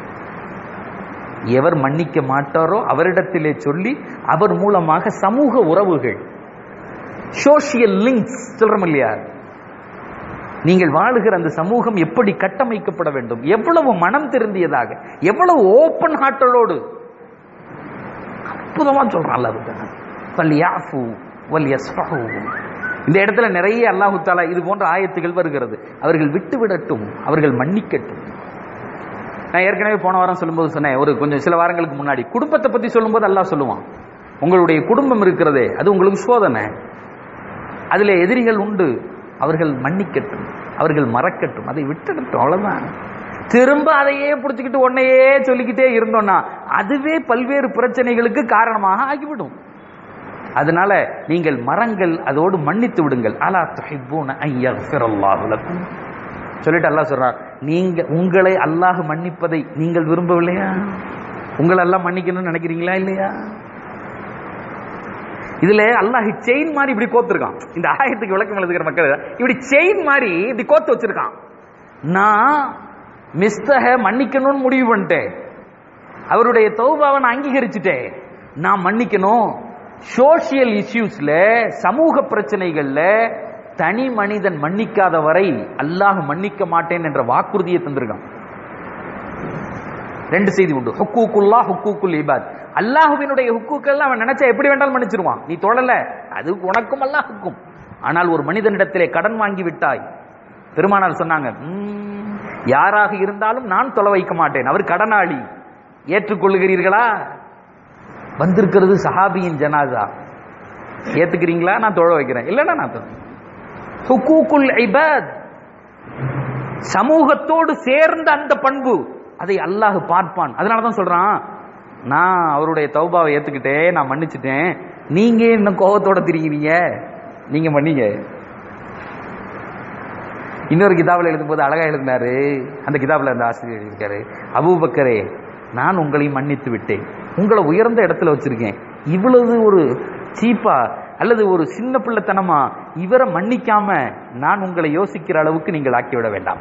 எவர் மன்னிக்க மாட்டாரோ அவரிடத்திலே சொல்லி அவர் மூலமாக சமூக உறவுகள் சோசியல் லிங்க்ஸ் சொல்றோம் இல்லையா நீங்கள் வாழுகிற அந்த சமூகம் எப்படி கட்டமைக்கப்பட வேண்டும் எவ்வளவு மனம் திருந்தியதாக எவ்வளவு ஓப்பன் ஹார்ட்டடோடு அற்புதமா சொல்றான் அல்லாஹ் வல் யாஃபு வல் யஸ்ஃபஹு இந்த இடத்துல நிறைய அல்லாஹு தாலா இது போன்ற ஆயத்துகள் வருகிறது அவர்கள் விட்டு விடட்டும் அவர்கள் மன்னிக்கட்டும் நான் ஏற்கனவே போன வாரம் சொல்லும்போது சொன்னேன் ஒரு கொஞ்சம் சில வாரங்களுக்கு முன்னாடி குடும்பத்தை பத்தி சொல்லும்போது அல்லாஹ் சொல்லுவான் உங்களுடைய குடும்பம் இருக்கிறதே அது உங்களுக்கு சோதனை அதுல எதிரிகள் உண்டு அவர்கள் மன்னிக்கட்டும் அவர்கள் மறக்கட்டும் அதை விட்டுடட்டும் அவ்வளவுதான் திரும்ப அதையே பிடிச்சுக்கிட்டு உன்னையே சொல்லிக்கிட்டே இருந்தோம்னா அதுவே பல்வேறு பிரச்சனைகளுக்கு காரணமாக ஆகிவிடும் அதனால நீங்கள் மரங்கள் அதோடு மன்னித்து விடுங்கள் அலா துஹிப்பூன ஐயஃபிரல்லாஹு லக்கும் சொல்லிட்டு அல்லாஹ் சொல்றான் நீங்க உங்களை அல்லாஹ் மன்னிப்பதை நீங்கள் விரும்பவில்லையா உங்களை எல்லாம் மன்னிக்கணும்னு நினைக்கிறீங்களா இல்லையா இதுல அல்லாஹ் செயின் மாதிரி இப்படி கோத்திருக்கான் இந்த ஆயத்துக்கு விளக்கம் எழுதுகிற மக்கள் இப்படி செயின் மாதிரி இப்படி கோத்து வச்சிருக்கான் நான் மிஸ்தக மன்னிக்கணும்னு முடிவு பண்ணிட்டேன் அவருடைய தௌபாவை நான் அங்கீகரிச்சுட்டேன் நான் மன்னிக்கணும் சோசியல் இஷ்யூஸ்ல சமூக பிரச்சனைகள்ல தனி மனிதன் மன்னிக்காத வரை அல்லாஹ் மன்னிக்க மாட்டேன் என்ற வாக்குறுதியை தந்திருக்கான் ரெண்டு செய்தி உண்டு ஹுக்கூக்குல்லா ஹுக்கூக்குல் இபாத் அல்லாஹுவினுடைய ஹுக்கூக்கெல்லாம் அவன் நினைச்சா எப்படி வேண்டாலும் மன்னிச்சிருவான் நீ தொழல அது உனக்கும் அல்லாஹ் ஹுக்கும் ஆனால் ஒரு மனிதனிடத்திலே கடன் வாங்கி விட்டாய் பெருமானார் சொன்னாங்க "ம், யாராக இருந்தாலும் நான் தொலை வைக்க மாட்டேன் அவர் கடனாளி ஏற்றுக்கொள்ளுகிறீர்களா வந்திருக்கிறது சஹாபியின் ஜனாசா ஏத்துக்கிறீங்களா நான் தொழ வைக்கிறேன் இல்லைன்னா நான் தொழ- ஹுக்கூக்குல் இபாத் சமூகத்தோடு சேர்ந்த அந்த பண்பு அதை அல்லாஹ் பார்ப்பான் அதனால தான் சொல்றான் நான் அவருடைய தௌபாவை ஏத்துக்கிட்டேன் நான் மன்னிச்சிட்டேன் நீங்க இன்னும் கோபத்தோட திரிகிறீங்க நீங்க மன்னிங்க இன்னொரு கிதாபில் எழுதும்போது அழகா எழுதினாரு அந்த கிதாபில் அந்த ஆசிரியர் எழுதியிருக்காரு அபூபக்கரே நான் உங்களை மன்னித்து விட்டேன் உங்களை உயர்ந்த இடத்துல வச்சிருக்கேன் இவ்வளவு ஒரு சீப்பா அல்லது ஒரு சின்ன பிள்ளைத்தனமா இவரை மன்னிக்காம நான் உங்களை யோசிக்கிற அளவுக்கு நீங்கள் ஆக்கிவிட வேண்டாம்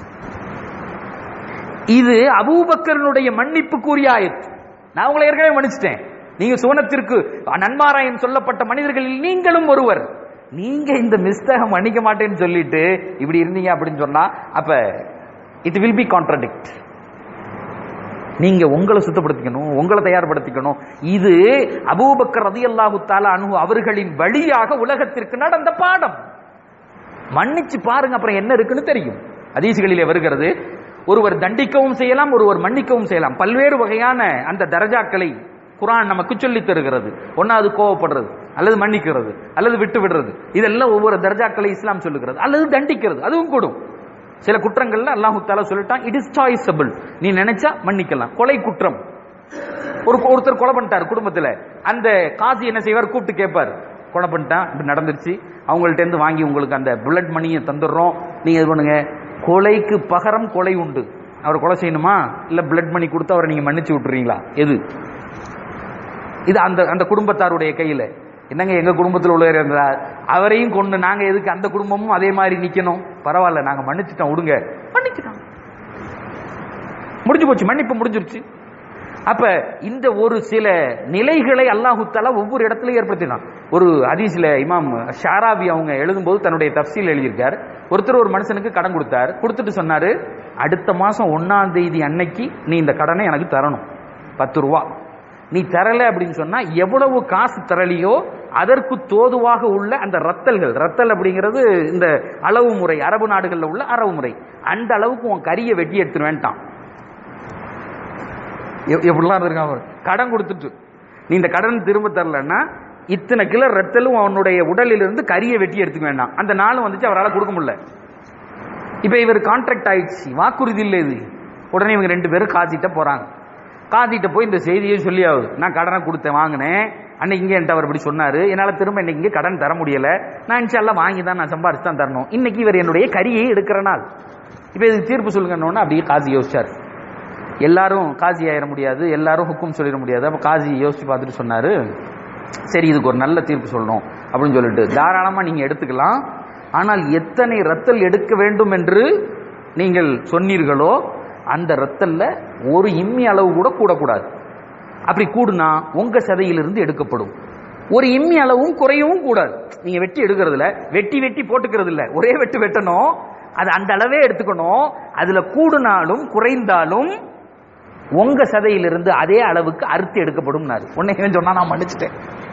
இது அபூபக்கரனுடைய மன்னிப்புக்குரிய ஆயத்து நான் உங்களை ஏற்கனவே மன்னிச்சிட்டேன் நீங்க சுவனத்திற்கு நன்மாராயன் சொல்லப்பட்ட மனிதர்களில் நீங்களும் ஒருவர் நீங்க இந்த மிஸ்டேகம் மன்னிக்க மாட்டேன்னு சொல்லிட்டு இப்படி இருந்தீங்க அப்படின்னு சொன்னா அப்ப இட் வில் பி கான்ட்ரடிக்ட் நீங்க உங்களை சுத்தப்படுத்திக்கணும் உங்களை தயார்படுத்திக்கணும் இது அபூபக்கர் ரதியல்லாஹு தாலா அனு அவர்களின் வழியாக உலகத்திற்கு நடந்த பாடம் மன்னிச்சு பாருங்க அப்புறம் என்ன இருக்குன்னு தெரியும் அதீசுகளிலே வருகிறது ஒருவர் தண்டிக்கவும் செய்யலாம் ஒருவர் மன்னிக்கவும் செய்யலாம் பல்வேறு வகையான அந்த தரஜாக்களை குரான் நமக்கு சொல்லித் தருகிறது ஒன்னாவது கோவப்படுறது அல்லது மன்னிக்கிறது அல்லது விட்டு விடுறது இதெல்லாம் ஒவ்வொரு தர்ஜாக்களை இஸ்லாம் சொல்லுகிறது அல்லது தண்டிக்கிறது அதுவும் கூடும் சில குற்றங்கள்ல அல்லாஹு தாலா சொல்லிட்டான் இட் இஸ் சாய்ஸபிள் நீ நினைச்சா மன்னிக்கலாம் கொலை குற்றம் ஒரு ஒருத்தர் கொலை பண்ணிட்டார் குடும்பத்துல அந்த காசி என்ன செய்வார் கூப்பிட்டு கேட்பார் கொலை பண்ணிட்டான் இப்படி நடந்துருச்சு அவங்கள்ட்ட இருந்து வாங்கி உங்களுக்கு அந்த புல்லட் மணியை தந்துடுறோம் நீங்க இது பண்ணுங்க கொலைக்கு பகரம் கொலை உண்டு அவர் கொலை செய்யணுமா இல்ல பிளட் மணி கொடுத்து அவரை நீங்க மன்னிச்சு விட்டுறீங்களா எது இது அந்த அந்த குடும்பத்தாருடைய கையில என்னங்க எங்க குடும்பத்தில் உள்ளவர் இருந்தார் அவரையும் கொண்டு நாங்க எதுக்கு அந்த குடும்பமும் அதே மாதிரி நிக்கணும் பரவாயில்ல நாங்க மன்னிச்சிட்டோம் விடுங்க மன்னிச்சிட்டோம் முடிஞ்சு போச்சு மன்னிப்பு முடிஞ்சிருச்சு அப்ப இந்த ஒரு சில நிலைகளை அல்லாஹு தஆலா ஒவ்வொரு இடத்துலயும் ஏற்படுத்தினான் ஒரு ஹதீஸ்ல இமாம் ஷாராபி அவங்க எழுதும்போது தன்னுடைய தப்சீல் எழுதியிருக்கார் ஒருத்தர் ஒரு மனுஷனுக்கு கடன் கொடுத்தார் கொடுத்துட்டு சொன்னாரு அடுத்த மாசம் ஒன்னாம் தேதி அன்னைக்கு நீ இந்த கடனை எனக்கு தரணும் பத்து ரூபா நீ தரல அப்படின்னு சொன்னா எவ்வளவு காசு தரலையோ அதற்கு தோதுவாக உள்ள அந்த ரத்தல்கள் ரத்தல் அப்படிங்கிறது இந்த அளவு முறை அரபு நாடுகளில் உள்ள அளவு முறை அந்த அளவுக்கு உன் கரியை வெட்டி எடுத்துட்டு வேண்டாம் எப்- எப்படிலாம் இருக்கான் பாரு. கடன் கொடுத்துட்டு நீ இந்த கடன் திரும்ப தரலன்னா இத்தனை கிலோ ரத்தலும் அவனுடைய உடலில் இருந்து கரியை வெட்டி எடுத்துக்க வேண்டாம் அந்த நாளும் வந்துச்சு அவரால் கொடுக்க முடியல இப்ப இவர் கான்ட்ராக்ட் ஆயிடுச்சு வாக்குறுதி இல்லை இது உடனே இவங்க ரெண்டு பேரும் காத்திட்ட போறாங்க காத்திட்ட போய் இந்த செய்தியை சொல்லியாவது நான் கடனை கொடுத்தேன் வாங்கினேன் அன்னைக்கு இங்கே என்கிட்ட அவர் இப்படி சொன்னாரு என்னால திரும்ப இன்னைக்கு இங்கே கடன் தர முடியல நான் இன்ஷால்லாம் வாங்கி தான் நான் சம்பாரிச்சு தான் தரணும் இன்னைக்கு இவர் என்னுடைய கரியை எடுக்கிற நாள் இப்ப இதுக்கு தீர்ப்பு சொல்லுங்கன்னு அப்படியே காசி யோசிச்சார் எல்லாரும் காசி ஆயிட முடியாது எல்லாரும் ஹுக்கும் சொல்லிட முடியாது அப்ப காசி யோசிச்சு பார்த்துட்டு சொன்னாரு சரி இதுக்கு ஒரு நல்ல தீர்ப்பு சொல்லணும் அப்படின்னு சொல்லிட்டு தாராளமா நீங்க எடுத்துக்கலாம் ஆனால் எத்தனை ரத்தல் எடுக்க வேண்டும் என்று நீங்கள் சொன்னீர்களோ அந்த ரத்தல்ல ஒரு இம்மி அளவு கூட கூடக்கூடாது அப்படி கூடுனா உங்க சதையிலிருந்து எடுக்கப்படும் ஒரு இம்மி அளவும் குறையவும் கூடாது நீங்க வெட்டி எடுக்கிறதுல வெட்டி வெட்டி போட்டுக்கிறது இல்ல ஒரே வெட்டு வெட்டணும் அது அந்த அளவே எடுத்துக்கணும் அதுல கூடுனாலும் குறைந்தாலும் உங்க சதையிலிருந்து அதே அளவுக்கு அறுத்து எடுக்கப்படும் உன்னை இவன் சொன்னா நான் மன்னிச்சிட்டேன்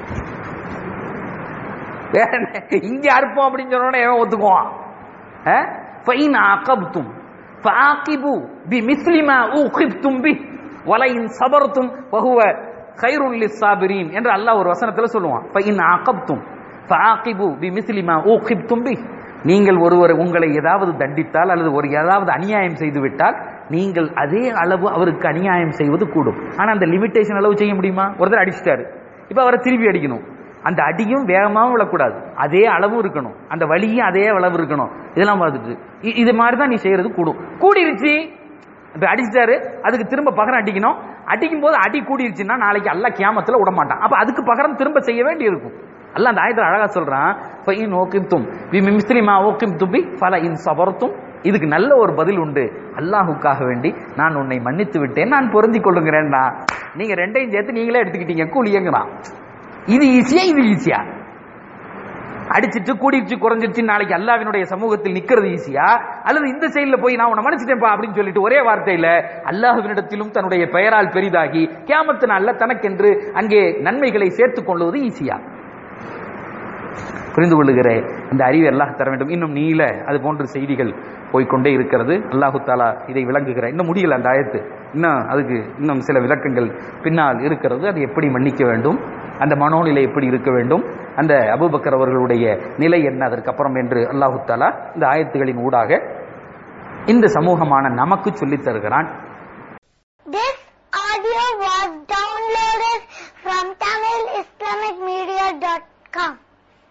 வேற என்ன? இங்க அறுப்போம் அப்படின்னு சொன்னோட எவன் ஒத்துக்குவான் அஹ்? فَإِنْ عَاقَبْتُمْ فَعَاقِبُوا بِمِثْلِ مَا عُوقِبْتُمْ بِهِ وَلَئِنْ صَبَرْتُمْ فَهُوَ خَيْرٌ لِلصَّابِرِينَ என்று அல்லாஹ் ஒரு வசனத்துல சொல்லுவான் فَإِنْ عَاقَبْتُمْ فَعَاقِبُوا بِمِثْلِ مَا عُوقِبْتُمْ بِهِ நீங்கள் ஒருவர் உங்களை ஏதாவது தண்டித்தால் அல்லது ஒரு ஏதாவது அநியாயம் செய்து விட்டால் நீங்கள் அதே அளவு அவருக்கு அநியாயம் செய்வது கூடும் ஆனா அந்த லிமிட்டேஷன் அளவு செய்ய முடியுமா ஒருத்தர் அடிச்சிட்டாரு இப்ப அவரை திருப்பி அடிக்கணும் அந்த அடியும் வேகமாகவும் விழக்கூடாது அதே அளவும் இருக்கணும் அந்த வலியும் அதே அளவு இருக்கணும் இதெல்லாம் பார்த்துட்டு இ- இது மாதிரி தான் நீ செய்யறது கூடும் கூடிருச்சு இப்ப அடிச்சிட்டாரு அதுக்கு திரும்ப பகரம் அடிக்கணும் அடிக்கும் போது அடி கூடிருச்சுன்னா நாளைக்கு அல்ல கியாமத்துல விட மாட்டான் அப்ப அதுக்கு பகரம் திரும்ப செய்ய வேண்டி இருக்கும் அல்ல அந்த ஆயத்துல அழகா சொல்றான் ஃபைன் ஓகிம்தும் பி மிஸ்லிமா ஓகிம்தும் பி ஃபல இன் சபர்த்தும் இதுக்கு நல்ல ஒரு பதில் உண்டு அல்லாஹுக்காக வேண்டி நான் உன்னை மன்னித்து விட்டேன் நான் பொருந்திக் கொள்ளுங்கிறேன்னா நீங்க ரெண்டையும் சேர்த்து நீங்களே எடுத்துக்கிட்டீங்க கூலியங்கிறான் இது ஈஸியா இது ஈஸியா அடிச்சிட்டு கூடிடுச்சு குறைஞ்சிருச்சு நாளைக்கு அல்லாவினுடைய சமூகத்தில் நிக்கிறது ஈஸியா அல்லது இந்த சைடுல போய் நான் உன்னை மன்னிச்சிட்டேன்ப்பா அப்படின்னு சொல்லிட்டு ஒரே வார்த்தையில அல்லாஹுவினிடத்திலும் தன்னுடைய பெயரால் பெரிதாகி கியாமத்து நாள்ல தனக்கென்று அங்கே நன்மைகளை சேர்த்துக் கொள்வது ஈஸியா புரிந்து கொள்ளுகிற இந்த அறிவை அல்லாஹ் தர வேண்டும் இன்னும் நீல அது போன்ற செய்திகள் போய்க்கொண்டே இருக்கிறது அல்லாஹு தாலா இதை விளங்குகிற இன்னும் முடியல அந்த ஆயத்து இன்னும் அதுக்கு இன்னும் சில விளக்கங்கள் பின்னால் இருக்கிறது அது எப்படி மன்னிக்க வேண்டும் அந்த மனோநிலை எப்படி இருக்க வேண்டும் அந்த அபூபக்கர் அவர்களுடைய நிலை என்ன அதற்கப்புறம் என்று அல்லாஹு தாலா இந்த ஆயத்துகளின் ஊடாக இந்த சமூகமான நமக்கு சொல்லித் தருகிறான் This audio was downloaded from TamilIslamicMedia.com.